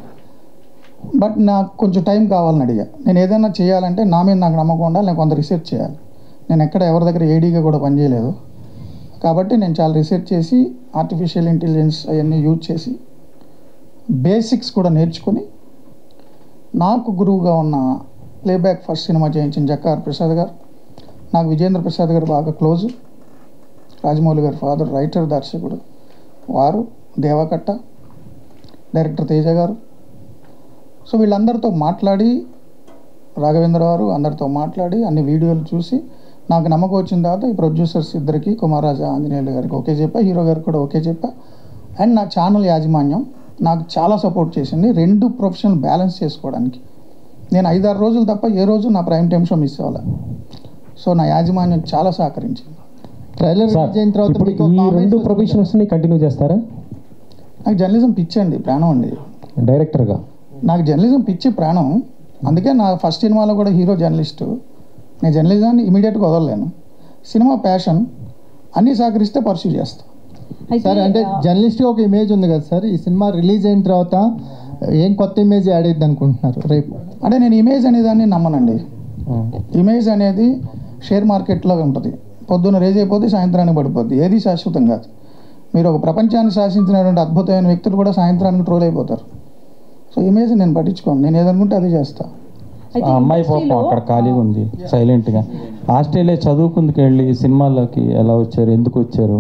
బట్ నాకు కొంచెం టైం కావాలని అడిగా నేను ఏదైనా చేయాలంటే నా మీద నాకు నమ్మకం ఉండాలి నేను కొంత రీసెర్చ్ చేయాలి నేను ఎక్కడ ఎవరి దగ్గర ఏడీగా కూడా పనిచేయలేదు కాబట్టి నేను చాలా రీసెర్చ్ చేసి ఆర్టిఫిషియల్ ఇంటెలిజెన్స్ అవన్నీ యూజ్ చేసి బేసిక్స్ కూడా నేర్చుకొని నాకు గురువుగా ఉన్న ప్లేబ్యాక్ ఫస్ట్ సినిమా చేయించిన జక్కార్ ప్రసాద్ గారు నాకు విజేంద్ర ప్రసాద్ గారు బాగా క్లోజు రాజమౌళి గారి ఫాదర్ రైటర్ దర్శకుడు వారు దేవకట్ట డైరెక్టర్ తేజ గారు సో వీళ్ళందరితో మాట్లాడి రాఘవేంద్ర గారు అందరితో మాట్లాడి అన్ని వీడియోలు చూసి నాకు నమ్మకం వచ్చిన తర్వాత ఈ ప్రొడ్యూసర్స్ ఇద్దరికి కుమారాజా ఆంజనేయులు గారికి ఓకే చెప్పా హీరో గారికి కూడా ఓకే చెప్పా అండ్ నా ఛానల్ యాజమాన్యం నాకు చాలా సపోర్ట్ చేసింది రెండు ప్రొఫెషనల్ బ్యాలెన్స్ చేసుకోవడానికి నేను ఐదారు రోజులు తప్ప ఏ రోజు నా ప్రైమ్ టైం షో మిస్ అవ్వాలి సో నా యాజమాన్యం చాలా సహకరించింది ట్రైలర్ సార్ రిలీజ్ అయిన తర్వాత ఇప్పుడు మీకు ఈ comments రెండు వస్తుంటాయి. ప్రొఫెషనల్స్ని కంటిన్యూ చేస్తారా నాకు జర్నలిజం పిచ్చి అండి ప్రాణం అండి డైరెక్టర్గా నాకు జర్నలిజం పిచ్చి ప్రాణం అందుకే నా ఫస్ట్ సినిమాలో కూడా హీరో జర్నలిస్టు నేను జర్నలిజాన్ని ఇమీడియట్గా వదలలేను సినిమా ప్యాషన్ అన్నీ సహకరిస్తే పర్సూ చేస్తా సార్ అంటే జర్నలిస్ట్గా ఒక ఇమేజ్ ఉంది కదా సార్ ఈ సినిమా రిలీజ్ అయిన తర్వాత ఏం కొత్త ఇమేజ్ యాడ్ అయ్యింది అనుకుంటున్నారు రేపు అంటే నేను ఇమేజ్ అనే దాన్ని నమ్మనండి ఇమేజ్ అనేది షేర్ మార్కెట్లో ఉంటుంది పొద్దున్న రేజ్ అయిపోతే సాయంత్రానికి పడిపోద్ది ఏది శాశ్వతం కాదు మీరు ఒక ప్రపంచాన్ని శాసించినటువంటి అద్భుతమైన వ్యక్తులు కూడా సాయంత్రానికి ట్రోల్ అయిపోతారు సో ఇమేజ్ నేను పట్టించుకోను నేను ఏదనుకుంటే అది చేస్తా ఆ అమ్మాయి పాపం అక్కడ ఖాళీగా ఉంది సైలెంట్గా ఆస్ట్రేలియా చదువుకుందుకు వెళ్ళి సినిమాల్లోకి ఎలా వచ్చారు ఎందుకు వచ్చారు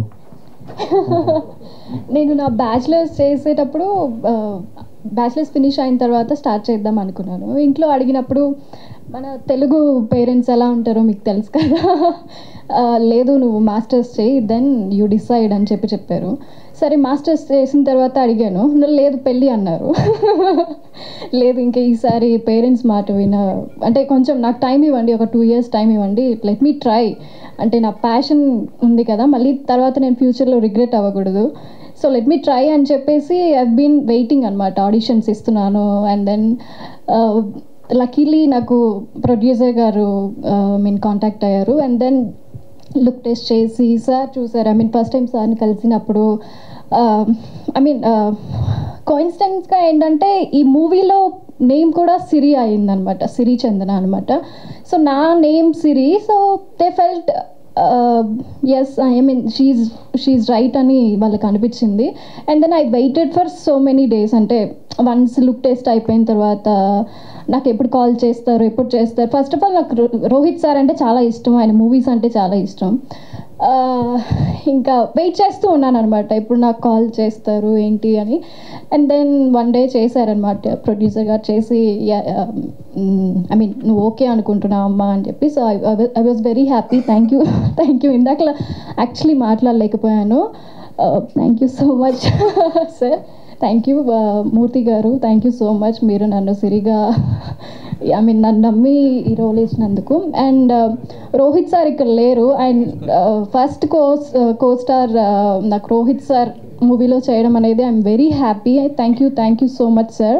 నేను నా బ్యాచిలర్స్ చేసేటప్పుడు బ్యాచిలర్స్ ఫినిష్ అయిన తర్వాత స్టార్ట్ చేద్దాం అనుకున్నాను ఇంట్లో అడిగినప్పుడు మన తెలుగు పేరెంట్స్ ఎలా ఉంటారో మీకు తెలుసు కదా ఆ, లేదు నువ్వు మాస్టర్స్ చేయి దెన్ యూ డిసైడ్ అని చెప్పి చెప్పారు సరే మాస్టర్స్ చేసిన తర్వాత అడిగాను "నువ్వు లేదు పెళ్ళి అన్నారు లేదు ఇంకా ఈసారి పేరెంట్స్ మాట విన అంటే కొంచెం నాకు టైం ఇవ్వండి ఒక టూ ఇయర్స్ టైం ఇవ్వండి లెట్ మీ ట్రై అంటే నా ప్యాషన్ ఉంది కదా మళ్ళీ తర్వాత నేను ఫ్యూచర్లో రిగ్రెట్ అవ్వకూడదు సో లెట్ మీ ట్రై అని చెప్పేసి ఐ బీన్ వెయిటింగ్ అనమాట ఆడిషన్స్ ఇస్తున్నాను అండ్ దెన్ లక్కీలీ నాకు ప్రొడ్యూసర్ గారు మీన్ కాంటాక్ట్ అయ్యారు అండ్ దెన్ లుక్ టెస్ట్ చేసి సార్ చూసారు ఐ మీన్ ఫస్ట్ టైం సార్ని కలిసినప్పుడు ఐ మీన్ కోయిన్సిడెన్స్గా ఏంటంటే ఈ మూవీలో నేమ్ కూడా సిరి అయిందనమాట సిరి చందన అనమాట సో నా name Siri so they felt as I mean she's she's right అని వాళ్ళకి అనిపించింది and then I waited for so many days అంటే వన్స్ లుక్ టెస్ట్ అయిపోయిన తర్వాత నాకు ఎప్పుడు కాల్ చేస్తారు ఎప్పుడు చేస్తారు ఫస్ట్ ఆఫ్ ఆల్ నాకు రో- రోహిత్ సార్ అంటే చాలా ఇష్టం ఆయన మూవీస్ అంటే చాలా ఇష్టం ఆ, ఇంకా వెయిట్ చేస్తూ ఉన్నాను అనమాట ఇప్పుడు నాకు కాల్ చేస్తారు ఏంటి అని అండ్ దెన్ వన్ డే చేశారనమాట ప్రొడ్యూసర్ గారు చేసి ఐ మీన్ నువ్వు ఓకే అనుకుంటున్నావు అమ్మా అని చెప్పి so I was very happy thank you thank you ఇందాక యాక్చువల్లీ మాట్లాడలేకపోయాను thank you so much sir thank you Murthy garu thank you so much మీరు నన్ను సిరిగా ఐ మీన్ నన్ను నమ్మి ఈ రోల్ ఇచ్చినందుకు అండ్ రోహిత్ సార్ ఇక్కడ లేరు and first co co star నాకు రోహిత్ సార్ మూవీలో చేయడం అనేది I'm very happy thank you thank you so much sir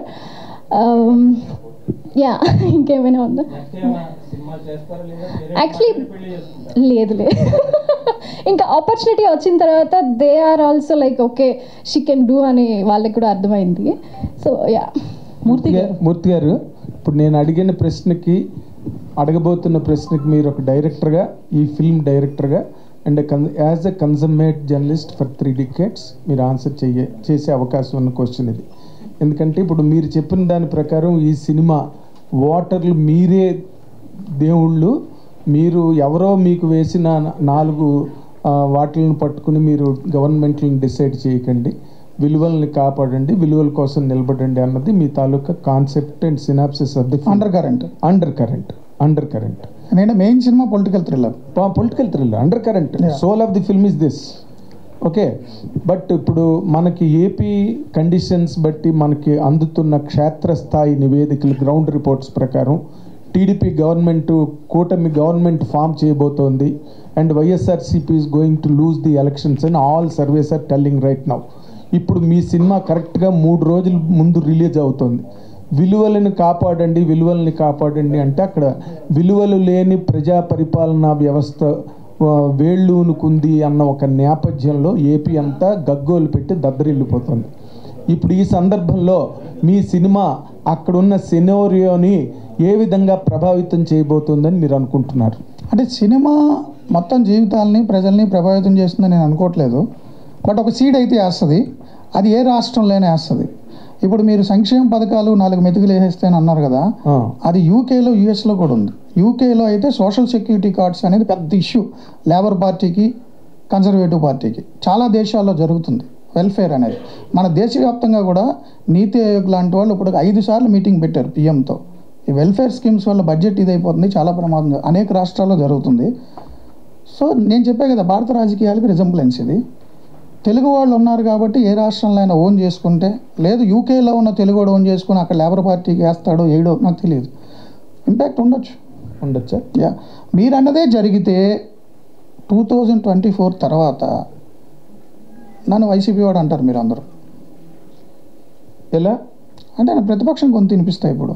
yeah ఇంకేమైనా ఉందా యాక్చువల్లీ లేదు లేదు ఇంకా ఆపర్చునిటీ వచ్చిన తర్వాత they are also like okay she can do అని వాళ్ళకి కూడా అర్థమైంది సో యా మూర్తి గారు మూర్తి గారు ఇప్పుడు నేను అడిగిన ప్రశ్నకి అడగబోతున్న ప్రశ్నకి మీరు ఒక డైరెక్టర్గా ఈ ఫిల్మ్ డైరెక్టర్గా and as a consummate journalist for three decades మీరు ఆన్సర్ చెయ్యే చేసే అవకాశం ఉన్న క్వశ్చన్ ఇది ఎందుకంటే ఇప్పుడు మీరు చెప్పిన దాని ప్రకారం ఈ సినిమా ఓటర్లు మీరే దేవుళ్ళు మీరు ఎవరో మీకు వేసిన నాలుగు ఆ, వాటిలను పట్టుకుని మీరు గవర్నమెంట్లను డిసైడ్ చేయకండి విలువల్ని కాపాడండి విలువల కోసం నిలబడండి అన్నది మీ తాలూకా concept and synopsis of the undercurrent undercurrent undercurrent ఎందుకంటే main cinema political thriller political thriller undercurrent soul of the film is this okay but ఇప్పుడు మనకి ఏపీ కండిషన్స్ బట్టి మనకి అందుతున్న క్షేత్రస్థాయి నివేదికలు గ్రౌండ్ రిపోర్ట్స్ ప్రకారం TDP government కూటమి గవర్నమెంట్ ఫామ్ చేయబోతోంది and YSRCP is going to lose the elections and all surveys are telling right now ఇప్పుడు మీ సినిమా కరెక్ట్గా మూడు రోజుల ముందు రిలీజ్ అవుతుంది విలువలను కాపాడండి విలువల్ని కాపాడండి అంటే అక్కడ విలువలు లేని ప్రజా పరిపాలనా వ్యవస్థ ఆ, వేళ్ళూనుకుంది అన్న ఒక నేపథ్యంలో ఏపీ అంతా గగ్గోలు పెట్టి దద్దరిల్లిపోతుంది ఇప్పుడు ఈ సందర్భంలో మీ సినిమా అక్కడున్న సినోరియోని ఏ విధంగా ప్రభావితం చేయబోతుందని మీరు అనుకుంటున్నారు అంటే సినిమా మొత్తం జీవితాలని ప్రజల్ని ప్రభావితం చేస్తుందని నేను అనుకోవట్లేదు బట్ ఒక సీడ్ అయితే వేస్తుంది అది ఏ రాష్ట్రంలోనే వేస్తుంది ఇప్పుడు మీరు సంక్షేమ పథకాలు నాలుగు మెతుకులు వేసేస్తే అని అన్నారు కదా అది యూకేలో యూఎస్లో కూడా ఉంది యూకేలో అయితే సోషల్ సెక్యూరిటీ కార్డ్స్ అనేది పెద్ద ఇష్యూ లేబర్ పార్టీకి కన్జర్వేటివ్ పార్టీకి చాలా దేశాల్లో జరుగుతుంది వెల్ఫేర్ అనేది మన దేశవ్యాప్తంగా కూడా నీతి ఆయోగ్ లాంటి వాళ్ళు ఇప్పుడు ఐదు సార్లు మీటింగ్ పెట్టారు పిఎంతో ఈ వెల్ఫేర్ స్కీమ్స్ వల్ల బడ్జెట్ ఇదైపోతుంది చాలా ప్రమాదం అనేక రాష్ట్రాల్లో జరుగుతుంది సో నేను చెప్పే కదా భారత రాజకీయాలకు రిజంబ్లెన్స్ ఇది తెలుగు వాళ్ళు ఉన్నారు కాబట్టి ఏ రాష్ట్రంలో అయినా ఓన్ చేసుకుంటే లేదు యూకేలో ఉన్న తెలుగు వాడు ఓన్ చేసుకుని అక్కడ లేబర్ పార్టీకి వేస్తాడో ఏడో నాకు తెలియదు ఇంపాక్ట్ ఉండొచ్చు ఉండొచ్చా యా మీరు అన్నదే జరిగితే టూ థౌజండ్ ట్వంటీ ఫోర్ తర్వాత నన్ను వైసీపీ వాడు అంటారు మీరు అందరూ ఎలా అంటే నా ప్రతిపక్షం కొంత తినిపిస్తాయి ఇప్పుడు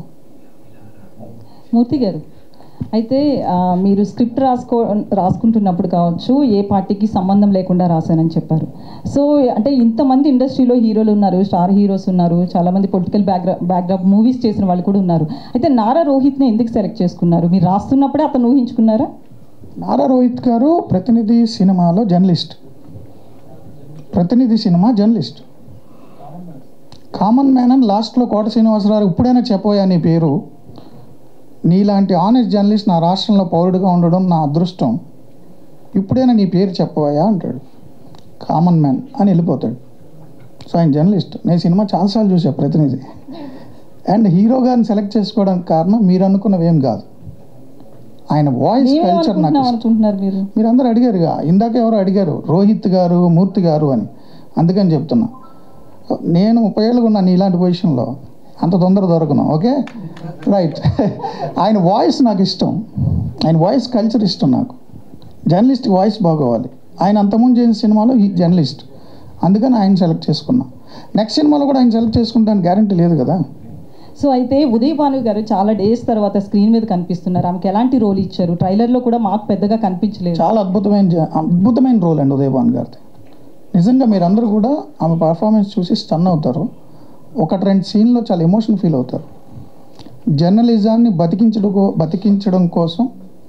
మూర్తి గారు అయితే ఆ, మీరు స్క్రిప్ట్ రాసుకో రాసుకుంటున్నప్పుడు కావచ్చు ఏ పార్టీకి సంబంధం లేకుండా రాశానని చెప్పారు సో అంటే ఇంతమంది ఇండస్ట్రీలో హీరోలు ఉన్నారు స్టార్ హీరోస్ ఉన్నారు చాలామంది పొలిటికల్ బ్యాక్గ్రౌండ్ బ్యాక్గ్రౌండ్ మూవీస్ చేసిన వాళ్ళు కూడా ఉన్నారు అయితే నారా రోహిత్ని ఎందుకు సెలెక్ట్ చేసుకున్నారు మీరు రాస్తున్నప్పుడే అతను ఊహించుకున్నారా నారా రోహిత్ గారు ప్రతినిధి సినిమాలో జర్నలిస్ట్ ప్రతినిధి సినిమా జర్నలిస్ట్ కామన్ మ్యాన్ అని లాస్ట్లో కోట శ్రీనివాసరావు ఇప్పుడైనా చెప్పబోయా నీ పేరు నీలాంటి ఆనెస్ట్ జర్నలిస్ట్ నా రాష్ట్రంలో పౌరుడిగా ఉండడం నా అదృష్టం ఇప్పుడైనా నీ పేరు చెప్పబోయా అంటాడు కామన్ మ్యాన్ అని వెళ్ళిపోతాడు సో ఆయన జర్నలిస్ట్ నేను సినిమా చాలాసార్లు చూసా ప్రతినిధి అండ్ హీరో గారిని సెలెక్ట్ చేసుకోవడానికి కారణం మీరు అనుకున్నవి ఏం కాదు ఆయన వాయిస్ కల్చర్ నాకు మేమేమనుకుంటున్నాం ఇష్టం. అనుకుంటున్నారు మీరు మీరు అందరూ అడిగారుగా ఇందాక ఎవరో అడిగారు రోహిత్ గారు మూర్తి గారు అని అందుకని చెప్తున్నా నేను ముప్పై ఏళ్ళగా ఉన్నాను ఇలాంటి పొజిషన్లో అంత తొందర దొరకను ఓకే రైట్ ఆయన వాయిస్ నాకు ఇష్టం ఆయన వాయిస్ కల్చర్ ఇష్టం నాకు జర్నలిస్ట్ వాయిస్ బాగోవాలి ఆయన అంతకుముందు చేసిన సినిమాలో ఈ జర్నలిస్ట్ అందుకని ఆయన సెలెక్ట్ చేసుకున్నా నెక్స్ట్ సినిమాలో కూడా ఆయన సెలెక్ట్ చేసుకుంటాను గ్యారంటీ లేదు కదా సో అయితే ఉదయ్ భాను గారు చాలా డేస్ తర్వాత స్క్రీన్ మీద కనిపిస్తున్నారు ఆమెకి ఎలాంటి రోల్ ఇచ్చారు ట్రైలర్లో కూడా మాకు పెద్దగా కనిపించలేదు చాలా అద్భుతమైన జ- అద్భుతమైన రోల్ అండి ఉదయభాన్ గారిది నిజంగా మీరందరూ కూడా ఆమె పర్ఫార్మెన్స్ చూసి స్టన్ అవుతారు ఒకటి రెండు సీన్లో చాలా ఎమోషన్ ఫీల్ అవుతారు జర్నలిజాన్ని బతికించడం కో- బతికించడం కోసం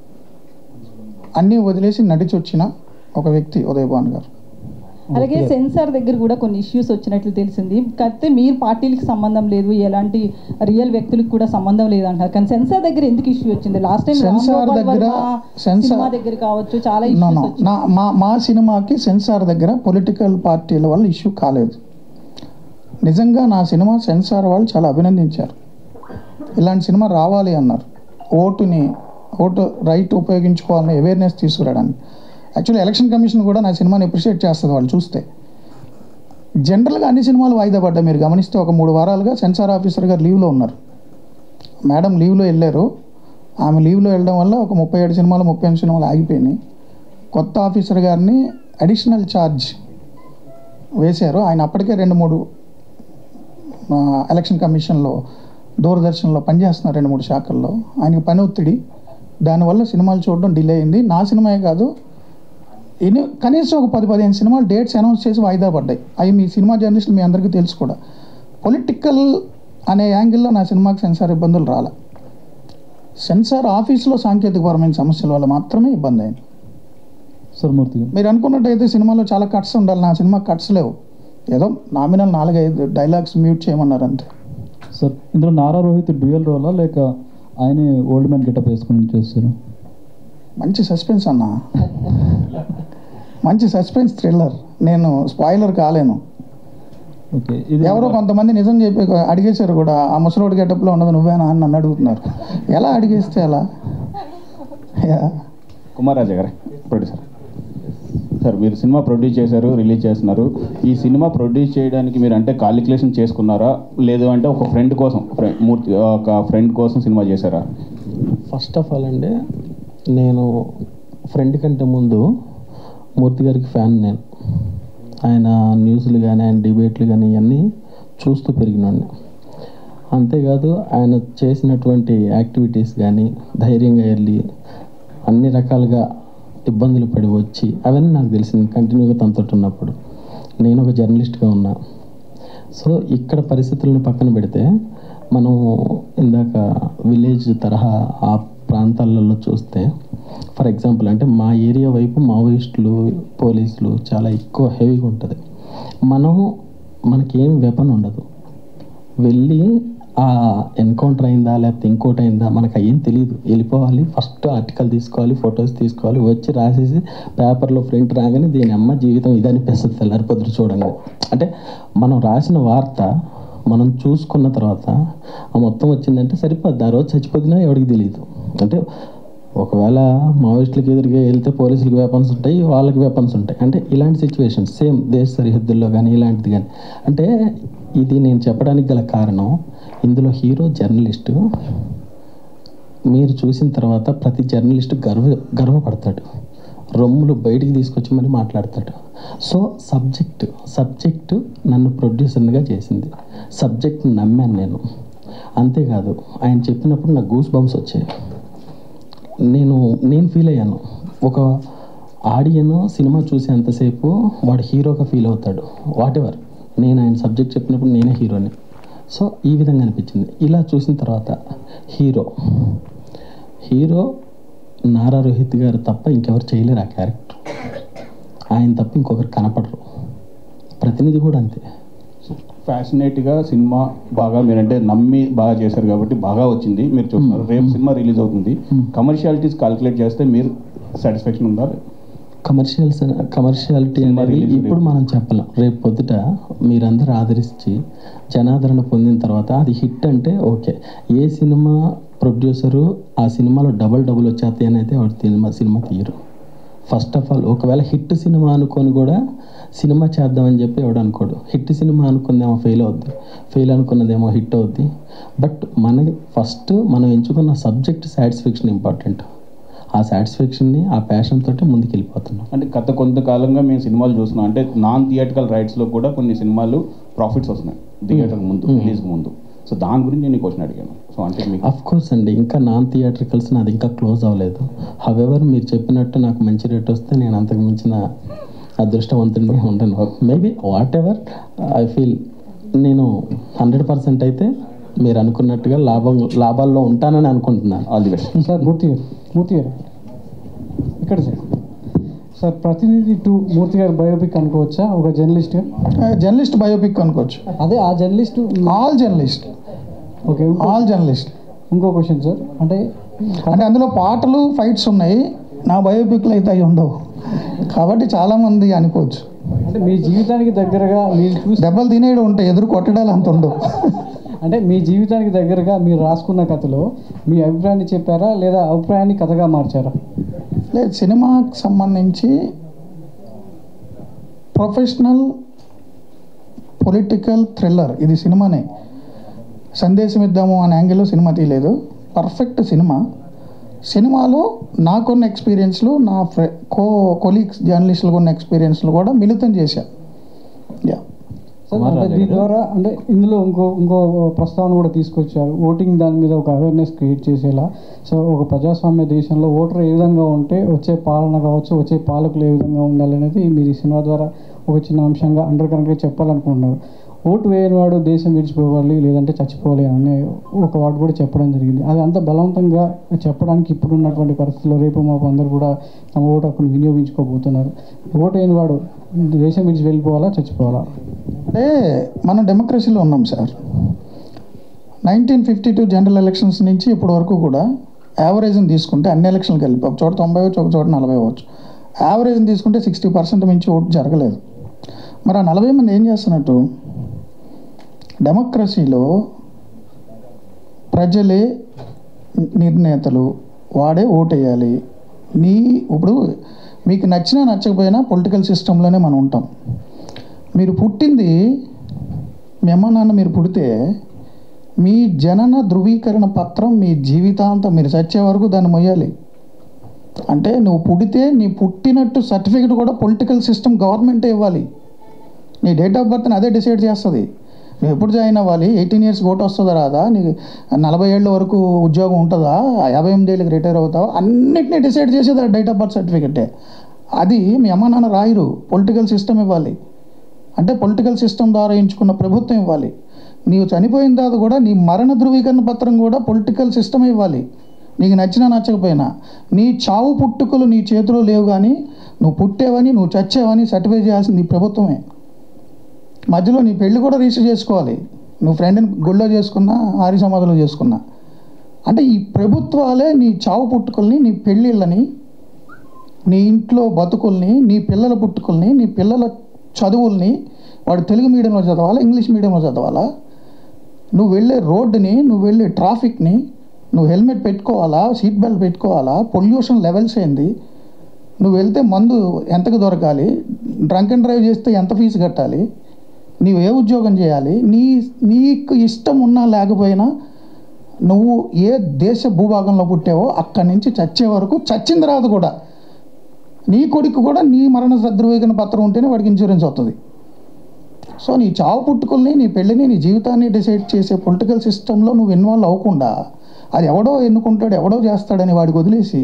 అన్నీ వదిలేసి నడిచి వచ్చిన ఒక వ్యక్తి ఉదయభాన్ గారు అలాగే సెన్సార్ దగ్గర కూడా కొన్ని ఇష్యూస్ వచ్చినట్లు తెలిసింది కాకపోతే మీరు పార్టీలకు సంబంధం లేదు ఎలాంటి రియల్ వ్యక్తులకు కూడా సంబంధం లేదు అంటారు కానీ సెన్సార్ దగ్గర ఎందుకు ఇష్యూ వచ్చింది లాస్ట్ టైం సెన్సార్ దగ్గర సెన్సార్ సినిమా దగ్గర కావచ్చు చాలా నో ఇష్యూస్ నో నా మా మా సినిమాకి సెన్సార్ దగ్గర పొలిటికల్ పార్టీల వల్ల ఇష్యూ కాలేదు నిజంగా నా సినిమా సెన్సార్ వాళ్ళు చాలా అభినందించారు ఇలాంటి సినిమా రావాలి అన్నారు ఓటుని ఓటు రైట్ ఉపయోగించుకోవాలని అవేర్నెస్ తీసుకురావడానికి యాక్చువల్లీ ఎలక్షన్ కమిషన్ కూడా నా సినిమాని అప్రిషియేట్ చేస్తుంది వాళ్ళు చూస్తే జనరల్గా అన్ని సినిమాలు వాయిదా పడ్డాయి మీరు గమనిస్తే ఒక మూడు వారాలుగా సెన్సార్ ఆఫీసర్ గారు లీవ్లో ఉన్నారు మేడం లీవ్లో వెళ్ళారు ఆమె లీవ్లో వెళ్ళడం వల్ల ఒక ముప్పై ఏడు సినిమాలు ముప్పై ఎనిమిది సినిమాలు ఆగిపోయినాయి కొత్త ఆఫీసర్ గారిని అడిషనల్ ఛార్జ్ వేశారు ఆయన అప్పటికే రెండు మూడు ఆ, ఎలక్షన్ కమిషన్లో దూరదర్శన్లో పనిచేస్తున్నారు రెండు మూడు శాఖల్లో ఆయనకి పని ఒత్తిడి దానివల్ల సినిమాలు చూడడం డిలే అయింది నా సినిమాయే కాదు ఎన్ని కనీసం ఒక పది పదిహేను సినిమాలు డేట్స్ అనౌన్స్ చేసి వాయిదా పడ్డాయి అవి మీ సినిమా జర్నలిస్టులు మీ అందరికీ తెలుసు కూడా పొలిటికల్ అనే యాంగిల్లో నా సినిమాకి సెన్సార్ ఇబ్బందులు రాలే సెన్సార్ ఆఫీస్లో సాంకేతికపరమైన సమస్యల వల్ల మాత్రమే ఇబ్బంది అయింది సార్ మూర్తి గారు మీరు అనుకున్నట్టయితే సినిమాలో చాలా కట్స్ ఉండాలి నా సినిమా కట్స్ లేవు ఏదో నామినల్ నాలుగైదు డైలాగ్స్ మ్యూట్ చేయమన్నారు అంతే సార్ ఇందులో నారా రోహిత్ డ్యూయల్ రోలా లేక ఆయనే ఓల్డ్ మ్యాన్ గెటప్ వేసుకుని చేస్తారు మంచి సస్పెన్స్ అన్న మంచి సస్పెన్స్ థ్రిల్లర్ నేను స్పాయిలర్ కాలేను ఓకే ఎవరో కొంతమంది నిజం చెప్పి అడిగేశారు కూడా ఆ ముసలోడి గెటప్లో ఉన్నది నువ్వేనా అని నన్ను అడుగుతున్నారు ఎలా అడిగేస్తే ఎలా యా. కుమార్ రాజా గారే ప్రొడ్యూసర్ సార్ మీరు సినిమా ప్రొడ్యూస్ చేశారు రిలీజ్ చేస్తున్నారు ఈ సినిమా ప్రొడ్యూస్ చేయడానికి మీరు అంటే కాలిక్యులేషన్ చేసుకున్నారా లేదు అంటే ఒక ఫ్రెండ్ కోసం ఫ్రెండ్ మూర్తి ఒక ఫ్రెండ్ కోసం సినిమా చేశారా ఫస్ట్ ఆఫ్ ఆల్ అండి నేను ఫ్రెండ్ కంటే ముందు మూర్తి గారికి ఫ్యాన్ నేను ఆయన న్యూస్లు కానీ ఆయన డిబేట్లు కానీ ఇవన్నీ చూస్తూ పెరిగినాను అంతేకాదు ఆయన చేసినటువంటి యాక్టివిటీస్ కానీ ధైర్యంగా వెళ్ళి అన్ని రకాలుగా ఇబ్బందులు పడి వచ్చి అవన్నీ నాకు తెలిసింది కంటిన్యూగా తనతో ఉన్నప్పుడు నేను ఒక జర్నలిస్ట్గా ఉన్నా సో ఇక్కడ పరిస్థితులను పక్కన పెడితే మనం ఇందాక విలేజ్ తరహా ఆ ప్రాంతాలలో చూస్తే ఫర్ ఎగ్జాంపుల్ అంటే మా ఏరియా వైపు మావోయిస్టులు పోలీసులు చాలా ఎక్కువ హెవీగా ఉంటుంది మనం మనకేం వెపన్ ఉండదు వెళ్ళి ఆ ఎన్కౌంటర్ అయిందా లేకపోతే ఇంకోటి అయిందా మనకు ఏం తెలియదు వెళ్ళిపోవాలి ఫస్ట్ ఆర్టికల్ తీసుకోవాలి ఫొటోస్ తీసుకోవాలి వచ్చి రాసేసి పేపర్లో ప్రింట్ రాగానే దీని అమ్మ జీవితం ఇది అనిపిస్తుంది తెల్లారి పొద్దురు చూడంగా అంటే మనం రాసిన వార్త మనం చూసుకున్న తర్వాత ఆ మొత్తం వచ్చిందంటే సరిపోద్ది ఆ రోజు చచ్చిపోతున్నా ఎవరికి తెలియదు అంటే ఒకవేళ మావోయిస్టులకు ఎదురుగా వెళ్తే పోలీసులకు వెపన్స్ ఉంటాయి వాళ్ళకి వెపన్స్ ఉంటాయి అంటే ఇలాంటి సిచ్యువేషన్స్ సేమ్ దేశ సరిహద్దుల్లో కానీ ఇలాంటిది కానీ అంటే ఇది నేను చెప్పడానికి గల కారణం ఇందులో హీరో జర్నలిస్టు మీరు చూసిన తర్వాత ప్రతి జర్నలిస్ట్ గర్వ గర్వపడతాడు రొమ్ములు బయటికి తీసుకొచ్చి మరి మాట్లాడతాడు సో సబ్జెక్ట్ సబ్జెక్టు నన్ను ప్రొడ్యూసర్గా చేసింది సబ్జెక్ట్ నమ్మాను నేను అంతేకాదు ఆయన చెప్పినప్పుడు నాకు గూస్ బంప్స్ వచ్చాయి నేను నేను ఫీల్ అయ్యాను ఒక ఆడియన్ సినిమా చూసేంతసేపు వాడు హీరోగా ఫీల్ అవుతాడు వాట్ ఎవర్ నేను ఆయన సబ్జెక్ట్ చెప్పినప్పుడు నేనే హీరోని సో ఈ విధంగా అనిపించింది ఇలా చూసిన తర్వాత హీరో హీరో నారా రోహిత్ గారు తప్ప ఇంకెవరు చేయలేరు ఆ క్యారెక్టర్ ఆయన తప్ప ఇంకొకరు కనపడరు ప్రతినిధి కూడా అంతే ఫ్యాసినేట్గా సినిమా బాగా మీరంటే నమ్మి బాగా చేశారు కాబట్టి బాగా వచ్చింది మీరు చూస్తున్నారు రేపు సినిమా రిలీజ్ అవుతుంది కమర్షియాలిటీస్ కాలిక్యులేట్ చేస్తే మీరు సాటిస్ఫాక్షన్ ఉందా కమర్షియల్స్ కమర్షియాలిటీ అనేది ఇప్పుడు మనం చెప్పలేం రేపు పొద్దుట మీరందరూ ఆదరించి జనాదరణ పొందిన తర్వాత అది హిట్ అంటే ఓకే ఏ సినిమా ప్రొడ్యూసరు ఆ సినిమాలో డబల్ డబుల్ వచ్చేస్తాయి అని అయితే వాడు సినిమా సినిమా తీయరు ఫస్ట్ ఆఫ్ ఆల్ ఒకవేళ హిట్ సినిమా అనుకొని కూడా సినిమా చేద్దామని చెప్పి ఎవడు అనుకోడు హిట్ సినిమా అనుకుందేమో ఫెయిల్ అవుద్ది ఫెయిల్ అనుకున్నదేమో హిట్ అవుద్ది బట్ మన ఫస్ట్ మనం ఎంచుకున్న సబ్జెక్ట్ సాటిస్ఫాక్షన్ ఇంపార్టెంట్ ఆ సాటిస్ఫాక్షన్ని ఆ ప్యాషన్ తోటి ముందుకు వెళ్ళిపోతున్నాం అంటే గత కొంతకాలంగా మేము సినిమాలు చూస్తున్నాం అంటే నాన్ థియేటికల్ రైట్స్లో కూడా కొన్ని సినిమాలు ప్రాఫిట్స్ వస్తున్నాయి థియేటర్ ముందు Hmm. రిలీజ్ ముందు సో దాని గురించి నేను క్వశ్చన్ అడిగాను సో అంటే మీకు అఫ్ కోర్స్ అండి ఇంకా నాన్ థియేట్రికల్స్ నాది ఇంకా క్లోజ్ అవ్వలేదు హవెవర్ మీరు చెప్పినట్టు నాకు మంచి రేట్ వస్తే నేను అంతకు మించిన అదృష్టవంతుడిని ఉండను maybe whatever I feel నేను హండ్రెడ్ పర్సెంట్ అయితే మీరు అనుకున్నట్టుగా లాభం లాభాల్లో ఉంటానని అనుకుంటున్నాను all the best sir Murthy garu Murthy garu ఇక్కడ sir sir Prathinidhi two Murthy garu biopic అనుకోవచ్చా ఒక జర్నలిస్ట్ జర్నలిస్ట్ బయోపిక్ అనుకోవచ్చు అదే ఆ journalist all journalist okay all journalist ఇంకో క్వశ్చన్ సార్ అంటే అంటే అందులో పాటలు ఫైట్స్ ఉన్నాయి నా బయోపిక్లు అయితే అవి ఉండవు కాబట్టి చాలామంది అనుకోవచ్చు అంటే మీ జీవితానికి దగ్గరగా మీరు చూసి దెబ్బలు తినేయడం ఉంటాయి ఎదురు కొట్టడాలు అంత ఉండవు అంటే మీ జీవితానికి దగ్గరగా మీరు రాసుకున్న కథలో మీ అభిప్రాయాన్ని చెప్పారా లేదా అభిప్రాయాన్ని కథగా మార్చారా లేదు సినిమాకి సంబంధించి ప్రొఫెషనల్ పొలిటికల్ థ్రిల్లర్ ఇది సినిమానే సందేశం ఇద్దాము అనే యాంగిల్లో సినిమా తీయలేదు పర్ఫెక్ట్ సినిమా సినిమాలో నాకున్న ఎక్స్పీరియన్స్లు నా ఫ్రె కో కొలీగ్స్ జర్నలిస్టులకు ఉన్న ఎక్స్పీరియన్స్లు కూడా మిళితం చేశా యా సార్ అంటే దీని ద్వారా అంటే ఇందులో ఇంకో ఇంకో ప్రస్తావన కూడా తీసుకొచ్చారు ఓటింగ్ దాని మీద ఒక అవేర్నెస్ క్రియేట్ చేసేలా సో ఒక ప్రజాస్వామ్య దేశంలో ఓటర్ ఏ విధంగా ఉంటే వచ్చే పాలన కావచ్చు వచ్చే పాలకులు ఏ విధంగా ఉండాలనేది మీరు ఈ సినిమా ద్వారా ఒక చిన్న అంశంగా అండర్ కరెంట్గా చెప్పాలనుకుంటున్నారు ఓటు వేయని వాడు దేశం విడిచిపోవాలి లేదంటే చచ్చిపోవాలి అనే ఒక వాడు కూడా చెప్పడం జరిగింది అది అంత బలవంతంగా చెప్పడానికి ఇప్పుడున్నటువంటి పరిస్థితుల్లో రేపు మాపు అందరూ కూడా తమ ఓటు హక్కును వినియోగించుకోబోతున్నారు ఓటు వేయని వాడు దేశం విడిచి వెళ్ళిపోవాలా చచ్చిపోవాలా అంటే మనం డెమోక్రసీలో ఉన్నాం sir nineteen fifty two general elections నుంచి ఇప్పటి వరకు కూడా యావరేజ్ని తీసుకుంటే అన్ని ఎలక్షన్కి వెళ్ళి ఒక చోట తొంభై అవచ్చు ఒక చోట నలభై అవ్వచ్చు యావరేజ్ని తీసుకుంటే సిక్స్టీ పర్సెంట్ మించి ఓటు జరగలేదు మరి ఆ నలభై మంది ఏం చేస్తున్నట్టు డెమోక్రసీలో ప్రజలే నిర్ణేతలు వాడే ఓటేయాలి నీ ఇప్పుడు మీకు నచ్చినా నచ్చకపోయినా పొలిటికల్ సిస్టంలోనే మనం ఉంటాం మీరు పుట్టింది మీ అమ్మ నాన్న మీరు పుడితే మీ జనన ధృవీకరణ పత్రం మీ జీవితాంతం మీరు చచ్చే వరకు దాన్ని మొయ్యాలి అంటే నువ్వు పుడితే నీ పుట్టినట్టు సర్టిఫికెట్ కూడా పొలిటికల్ సిస్టమ్ గవర్నమెంటే ఇవ్వాలి నీ డేట్ ఆఫ్ బర్త్ని అదే డిసైడ్ చేస్తుంది నువ్వు ఎప్పుడు జాయిన్ అవ్వాలి ఎయిటీన్ ఇయర్స్ ఓటు వస్తుందా రాదా నీకు నలభై ఏళ్ళ వరకు ఉద్యోగం ఉంటుందా యాభై ఎనిమిది ఏళ్ళకి రిటైర్ అవుతావా అన్నిటినీ డిసైడ్ చేసేది ఆ డేట్ ఆఫ్ బర్త్ సర్టిఫికెటే అది మీ అమ్మ నాన్న రాయరు పొలిటికల్ సిస్టమ్ ఇవ్వాలి అంటే పొలిటికల్ సిస్టమ్ ద్వారా ఎంచుకున్న ప్రభుత్వం ఇవ్వాలి నీవు చనిపోయిన తర్వాత కూడా నీ మరణ ధృవీకరణ పత్రం కూడా పొలిటికల్ సిస్టమ్ ఇవ్వాలి నీకు నచ్చినా నచ్చకపోయినా నీ చావు పుట్టుకలు నీ చేతిలో లేవు కానీ నువ్వు పుట్టేవని నువ్వు చచ్చేవని సర్టిఫై చేయాల్సింది ఈ ప్రభుత్వమే మధ్యలో నీ పెళ్లి కూడా రిజిస్టర్ చేసుకోవాలి నువ్వు ఫ్రెండ్ని గుళ్ళో చేసుకున్నా ఆరి సమాధిలో చేసుకున్నా అంటే ఈ ప్రభుత్వాలే నీ చావు పుట్టుకల్ని నీ పెళ్ళిళ్ళని నీ ఇంట్లో బతుకుల్ని నీ పిల్లల పుట్టుకల్ని నీ పిల్లల చదువుల్ని వాడు తెలుగు మీడియంలో చదవాలా ఇంగ్లీష్ మీడియంలో చదవాలా నువ్వు వెళ్ళే రోడ్డుని నువ్వు వెళ్ళే ట్రాఫిక్ని నువ్వు హెల్మెట్ పెట్టుకోవాలా సీట్ బెల్ట్ పెట్టుకోవాలా పొల్యూషన్ లెవెల్స్ ఏంది నువ్వు వెళ్తే మందు ఎంతకు దొరకాలి డ్రంక్ అండ్ డ్రైవ్ చేస్తే ఎంత ఫీజు కట్టాలి నీవు ఏ ఉద్యోగం చేయాలి నీ నీకు ఇష్టం ఉన్నా లేకపోయినా నువ్వు ఏ దేశ భూభాగంలో పుట్టావో అక్కడి నుంచి చచ్చే వరకు చచ్చిన తర్వాత కూడా నీ కొడుకు కూడా నీ మరణ ధృవీకరణ పత్రం ఉంటేనే వాడికి ఇన్సూరెన్స్ అవుతుంది సో నీ చావు పుట్టుకుల్ని నీ పెళ్ళిని నీ జీవితాన్ని డిసైడ్ చేసే పొలిటికల్ సిస్టంలో నువ్వు ఇన్వాల్వ్ అవ్వకుండా అది ఎవడో ఎన్నుకుంటాడు ఎవడో చేస్తాడని వాడికి వదిలేసి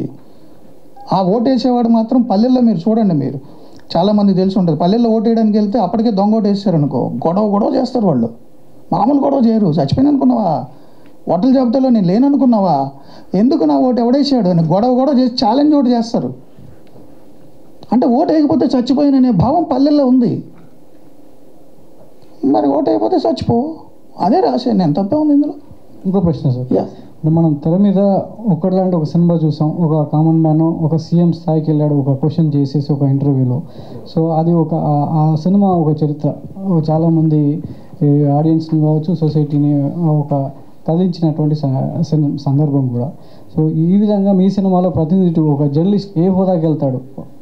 ఆ ఓటేసేవాడు మాత్రం పల్లెల్లో మీరు చూడండి మీరు చాలామంది తెలిసి ఉంటుంది పల్లెల్లో ఓటేయడానికి వెళ్తే అప్పటికే దొంగ ఓటేస్తారు అనుకో గొడవ గొడవ చేస్తారు వాళ్ళు మామూలు గొడవ చేయరు చచ్చిపోయిన అనుకున్నావా ఓటల జాబితాలో నేను లేననుకున్నావా ఎందుకు నా ఓటు ఎవడేసాడు అని గొడవ గొడవ చేసి ఛాలెంజ్ ఓటు చేస్తారు అంటే ఓటు వేయకపోతే చచ్చిపోయిననే భావం పల్లెల్లో ఉంది మరి ఓటు అయిపోతే చచ్చిపో అదే రాశాను నేను తప్పే ఉంది ఇందులో ఇంకో ప్రశ్న సార్ ఇప్పుడు మనం తెర మీద ఒకటిలాంటి ఒక సినిమా చూసాం ఒక కామన్ మ్యాన్ ఒక సీఎం స్థాయికి వెళ్ళాడు ఒక క్వశ్చన్ చేసేసి ఒక ఇంటర్వ్యూలో సో అది ఒక ఆ- ఆ సినిమా ఒక చరిత్ర ఓ చాలామంది ఆడియన్స్ని కావచ్చు సొసైటీని ఒక కదిలించినటువంటి స- సిన్- సందర్భం కూడా సో ఈ విధంగా మీ సినిమాలో ప్రతినిధి ఒక జర్నలిస్ట్ ఏ హోదాకి వెళ్తాడు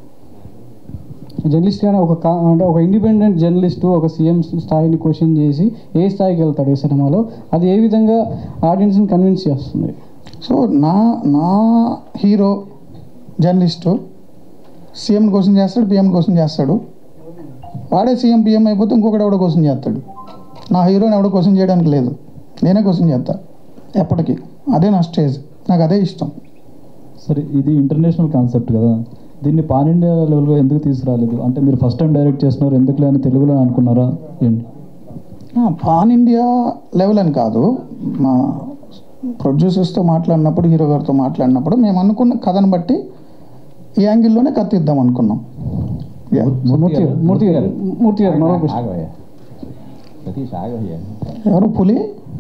జర్నలిస్ట్ కానీ ఒక కా- అంటే ఒక ఇండిపెండెంట్ జర్నలిస్ట్ ఒక సీఎం స్థాయిని క్వశ్చన్ చేసి ఏ స్థాయికి వెళ్తాడు ఈ సినిమాలో అది ఏ విధంగా ఆడియన్స్ని కన్విన్స్ చేస్తుంది సో నా నా హీరో జర్నలిస్టు సీఎం కోసం చేస్తాడు పిఎం కోసం చేస్తాడు వాడే సీఎం పిఎం అయిపోతే ఇంకొకటి ఎవడో కోసం చేస్తాడు నా హీరోని ఎవడో కోసం చేయడానికి లేదు నేనే కోసం చేస్తా ఎప్పటికీ అదే నా స్టేజ్ నాకు అదే ఇష్టం సరే ఇది ఇంటర్నేషనల్ కాన్సెప్ట్ కదా దీన్ని పాన్ ఇండియా లెవెల్గా ఎందుకు తీసుకురాలేదు అంటే మీరు ఫస్ట్ టైం డైరెక్ట్ చేస్తున్నారు ఎందుకు లేని తెలుగులో అనుకున్నారా ఏంటి ఆ, పాన్ ఇండియా లెవెల్ అని కాదు మా ప్రొడ్యూసర్స్తో మాట్లాడినప్పుడు హీరో గారితో మాట్లాడినప్పుడు మేము అనుకున్న కథను బట్టి ఈ యాంగిల్లోనే కథ ఇద్దాం అనుకున్నాం Yeah. మూర్తి గారు మూర్తి గారు మూర్తి గారు మరో ప్రశ్న ఆగవయ్యా సతీష్ ఆగవయ్యా ఎవరు పులి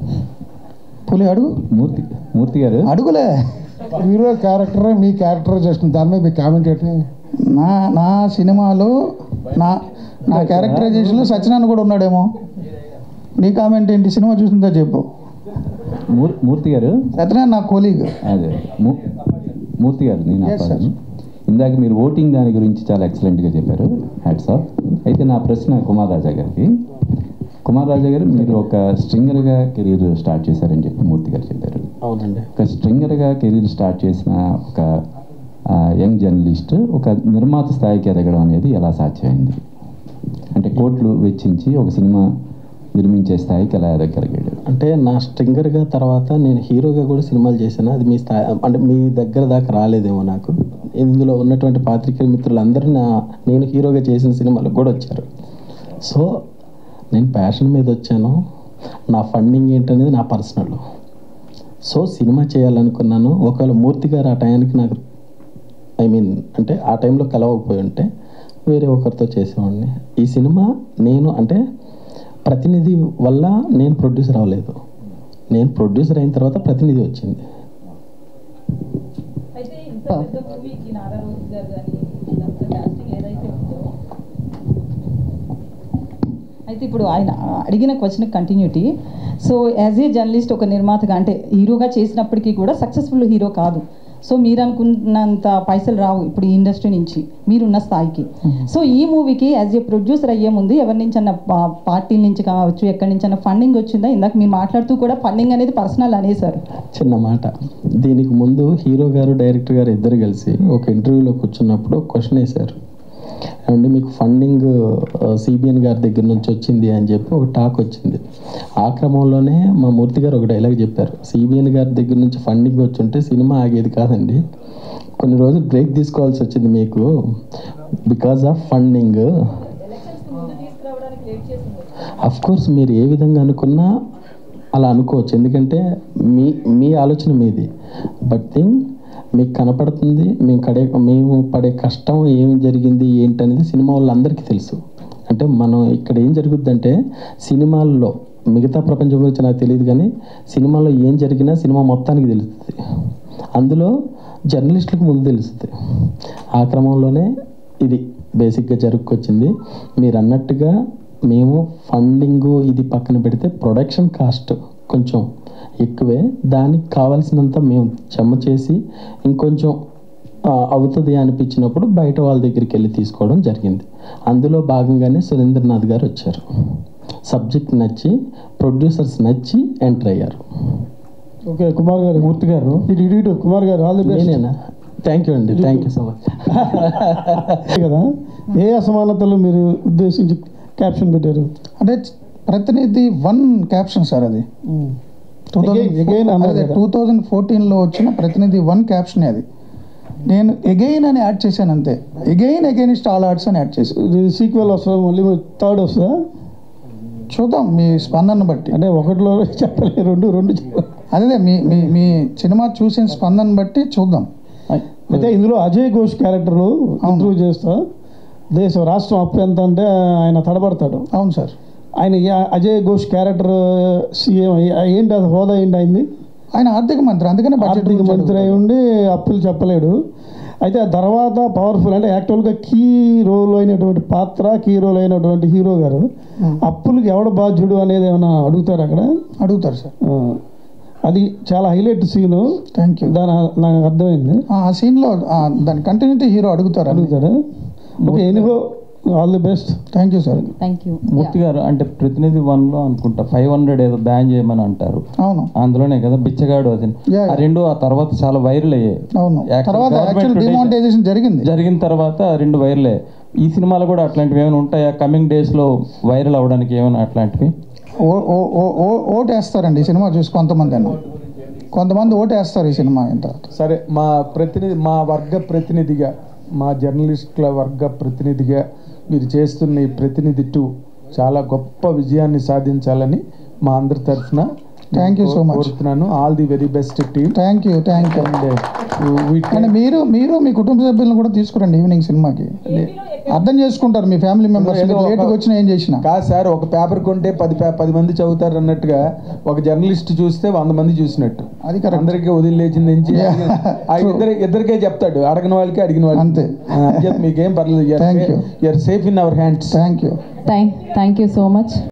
పులి అడుగు మూర్తి మూర్తి గారు అడుగులే హీరో క్యారెక్టర్ మీ క్యారెక్టర్ చేస్తుంది దాని మీద మీ కామెంట్ ఏంటి నా నా సినిమాలో నా నా క్యారెక్టరైజేషన్లో సత్యనారాయణ కూడా ఉన్నాడేమో నీ కామెంట్ ఏంటి సినిమా చూసిందో చెప్పు మూర్- మూర్తి గారు సత్యనారాయణ నా కోలీగ్ అదే మూ- మూర్తి గారు నేను Yes, ఆపాను. ఇందాక మీరు ఓటింగ్ దాని గురించి చాలా ఎక్సలెంట్గా చెప్పారు హ్యాట్స్ ఆఫ్ అయితే నా ప్రశ్న కుమార్ రాజా గారికి కుమార్ రాజా గారు మీరు ఒక స్ట్రింగర్గా కెరీర్ స్టార్ట్ చేశారని చెప్పి మూర్తి గారు చెప్పారు అవునండి ఒక స్ట్రింగర్గా కెరీర్ స్టార్ట్ చేసిన ఒక ఆ, యంగ్ జర్నలిస్ట్ ఒక నిర్మాత స్థాయికి ఎదగడం అనేది ఎలా సాధ్యమైంది అంటే కోట్లు వెచ్చించి ఒక సినిమా నిర్మించే స్థాయికి ఎలా ఎదగలిగాడు అంటే నా స్ట్రింగర్గా తర్వాత నేను హీరోగా కూడా సినిమాలు చేశాను అది మీ స్థాయి అంటే మీ దగ్గర దాకా రాలేదేమో నాకు ఇందులో ఉన్నటువంటి పాత్రికేయ మిత్రులందరూ నా నేను హీరోగా చేసిన సినిమాలకు కూడా వచ్చారు సో నేను ప్యాషన్ మీద వచ్చాను నా ఫండింగ్ ఏంటనేది నా పర్సనల్ సో సినిమా చేయాలనుకున్నాను ఒకవేళ మూర్తి గారు ఆ టైంకి నాకు ఐ మీన్ అంటే ఆ టైంలో కలవకపోయి ఉంటే వేరే ఒకరితో చేసేవాడిని ఈ సినిమా నేను అంటే ప్రతినిధి వల్ల నేను ప్రొడ్యూసర్ అవ్వలేదు నేను ప్రొడ్యూసర్ అయిన తర్వాత ప్రతినిధి వచ్చింది అయితే ఇంత పెద్ద మూవీకి నారా రోజు గారు కానీ ఇదంతా casting ఏదైతే ఉందో అయితే ఇప్పుడు ఆయన అడిగిన question continuity so as a journalist ఒక నిర్మాతగా అంటే హీరోగా చేసినప్పటికీ కూడా సక్సెస్ఫుల్ హీరో కాదు సో మీరు అనుకున్నంత పైసలు రావు ఇప్పుడు ఈ ఇండస్ట్రీ నుంచి మీరున్న స్థాయికి సో ఈ మూవీకి యాజ్ ఏ ప్రొడ్యూసర్ అయ్యే ముందు ఎవరి నుంచి అన్న పార్టీ నుంచి కావచ్చు ఎక్కడి నుంచి అన్న ఫండింగ్ వచ్చిందా ఇందాక మీరు మాట్లాడుతూ కూడా ఫండింగ్ అనేది పర్సనల్ అనేసారు చిన్న మాట దీనికి ముందు హీరో గారు డైరెక్టర్ గారు ఇద్దరు కలిసి ఒక ఇంటర్వ్యూలో కూర్చున్నప్పుడు క్వశ్చన్ వేశారు ఏమండి మీకు ఫండింగ్ సిబిఎన్ గారి దగ్గర నుంచి వచ్చింది అని చెప్పి ఒక టాక్ వచ్చింది ఆ క్రమంలోనే మా మూర్తి గారు ఒక డైలాగ్ చెప్పారు సిబిఎన్ గారి దగ్గర నుంచి ఫండింగ్ వచ్చి ఉంటే సినిమా ఆగేది కాదండి కొన్ని రోజులు బ్రేక్ తీసుకోవాల్సి వచ్చింది మీకు because of funding of course మీరు ఏ విధంగా అనుకున్నా అలా అనుకోవచ్చు ఎందుకంటే మీ మీ ఆలోచన మీది బట్ థింగ్ మీకు కనపడుతుంది మేము కడే మేము పడే కష్టం ఏం జరిగింది ఏంటనేది సినిమా వాళ్ళందరికీ తెలుసు అంటే మనం ఇక్కడ ఏం జరుగుద్దంటే సినిమాల్లో మిగతా ప్రపంచం గురించి నాకు తెలియదు కానీ సినిమాలో ఏం జరిగినా సినిమా మొత్తానికి తెలుస్తుంది అందులో జర్నలిస్టులకు ముందు తెలుస్తుంది ఆ క్రమంలోనే ఇది బేసిక్గా జరుపుకొచ్చింది మీరు అన్నట్టుగా మేము ఫండింగ్ ఇది పక్కన పెడితే ప్రొడక్షన్ కాస్ట్ కొంచెం ఎక్కువే దానికి కావాల్సినంత మేము చెమ్మ చేసి ఇంకొంచెం ఆ, అవుతుంది అనిపించినప్పుడు బయట వాళ్ళ దగ్గరికి వెళ్ళి తీసుకోవడం జరిగింది అందులో భాగంగానే సురేంద్రనాథ్ గారు వచ్చారు సబ్జెక్ట్ నచ్చి ప్రొడ్యూసర్స్ నచ్చి ఎంటర్ అయ్యారు ఓకే కుమార్ గారు మూర్తి గారు ఇటు ఇటు ఇటు Kumar garu all the best నేనేనా థ్యాంక్ యూ అండి థ్యాంక్ యూ సో మచ్ కదా ఏ అసమానతలు మీరు ఉద్దేశించి క్యాప్షన్ పెట్టారు అంటే ప్రతినిధి వన్ క్యాప్షన్ సార్ అది టూ Again, again అన్నారు థౌజండ్ కదా. టూ థౌజండ్ ఫోర్టీన్లో వచ్చిన ప్రతినిధి వన్ క్యాప్షన్ అది నేను ఎగైన్ అని యాడ్ చేశాను అంతే ఎగైన్ అగైనిస్ట్ ఆల్ ఆర్ట్స్ అని యాడ్ చేశాను సీక్వెల్ వస్తుందా మళ్ళీ థర్డ్ వస్తుందా చూద్దాం మీ స్పందన బట్టి అంటే ఒకటిలో చెప్పలే రెండు రెండు చెప్పలే. అదే మీ మీ మీ సినిమా చూసిన స్పందన బట్టి చూద్దాం అయితే ఇందులో అజయ్ ఘోష్ క్యారెక్టర్ ఇంటర్వ్యూ చేస్తా దేశం రాష్ట్రం అప్పు ఎంత అంటే ఆయన తడబడతాడు అవును సార్ ఆయన ఏ- అజయ్ ఘోష్ క్యారెక్టర్ సీఎం ఏంటి అది హోదా ఏంటి అయింది ఆయన ఆర్థిక మంత్రి అందుకనే బడ్జెట్ ఆర్థిక గురించి మంత్రి అయి ఉండి అప్పులు చెప్పలేడు అయితే ఆ తర్వాత పవర్ఫుల్ అంటే యాక్చువల్గా కీ రోల్ అయినటువంటి పాత్ర కీ రోల్ అయినటువంటి హీరో గారు అప్పులకి ఎవడ బాధ్యుడు అనేది ఏమైనా అడుగుతారు అక్కడ అడుగుతారు సార్ ఆ, అది చాలా హైలైట్ సీను థ్యాంక్ యూ దాని నాకు అర్థమైంది ఆ సీన్లో దాని కంటిన్యూటీ హీరో అడుగుతారు అడుగుతారా ఓకే ఎనిగో all the best thank you sir thank you Murthy garu అంటే ప్రతినిధి వన్ లో అనుకుంటా ఫైవ్ హండ్రెడ్ ఏదో బ్యాన్ చేయమని అంటారు అవును అందులోనే కదా బిచ్చగాడు అది Yeah, ఆ రెండు ఆ తర్వాత చాలా వైరల్ అయ్యాయి అవును Actual తర్వాత government యాక్చువల్ today- డిమానిటైజేషన్ జరిగింది జరిగిన తర్వాత ఆ రెండు వైరల్ అయ్యాయి ఈ సినిమాలో కూడా అట్లాంటివి ఏమైనా ఉంటాయా కమింగ్ డేస్ లో వైరల్ అవడానికి ఏమైనా అట్లాంటివి ఓ- ఓ- ఓ- ఓ- ఓటేస్తారండి ఈ సినిమా చూసి కొంతమంది అన్న కొంతమంది ఓటేస్తారు ఈ సినిమా అయిన తర్వాత సరే మా ప్రతినిధి మా వర్గ ప్రతినిధిగా మా జర్నలిస్టుల వర్గ ప్రతినిధిగా మీరు చేస్తున్న ఈ ప్రతినిధి టూ చాలా గొప్ప విజయాన్ని సాధించాలని మా అందరి తరఫున Thank you so much. కోరుతున్నాను all the very best team thank you thank you and మీరు మీరు మీ కుటుంబ సభ్యులను కూడా తీసుకురండి ఈవినింగ్ సినిమాకి అర్థం చేసుకుంటారు మీ ఫ్యామిలీ మెంబర్స్ ఏదో ఒక- లేట్గా వచ్చినా ఏం చేసినా కాదు సార్ ఒక పేపర్ కొంటే పది పే- పది మంది చదువుతారు అన్నట్టుగా ఒక జర్నలిస్ట్ చూస్తే వంద మంది చూసినట్టు అది correct. అందరికీ వదిలేసింది నుంచి ఆ ఇద్దరు ఇద్దరికే చెప్తాడు అడగిన వాళ్ళకి అడిగిన వాళ్ళకి అంతే. ఆ, అని చెప్పి మీకేం పర్లేదు Thank you. You're safe in our hands thank you thank thank you so much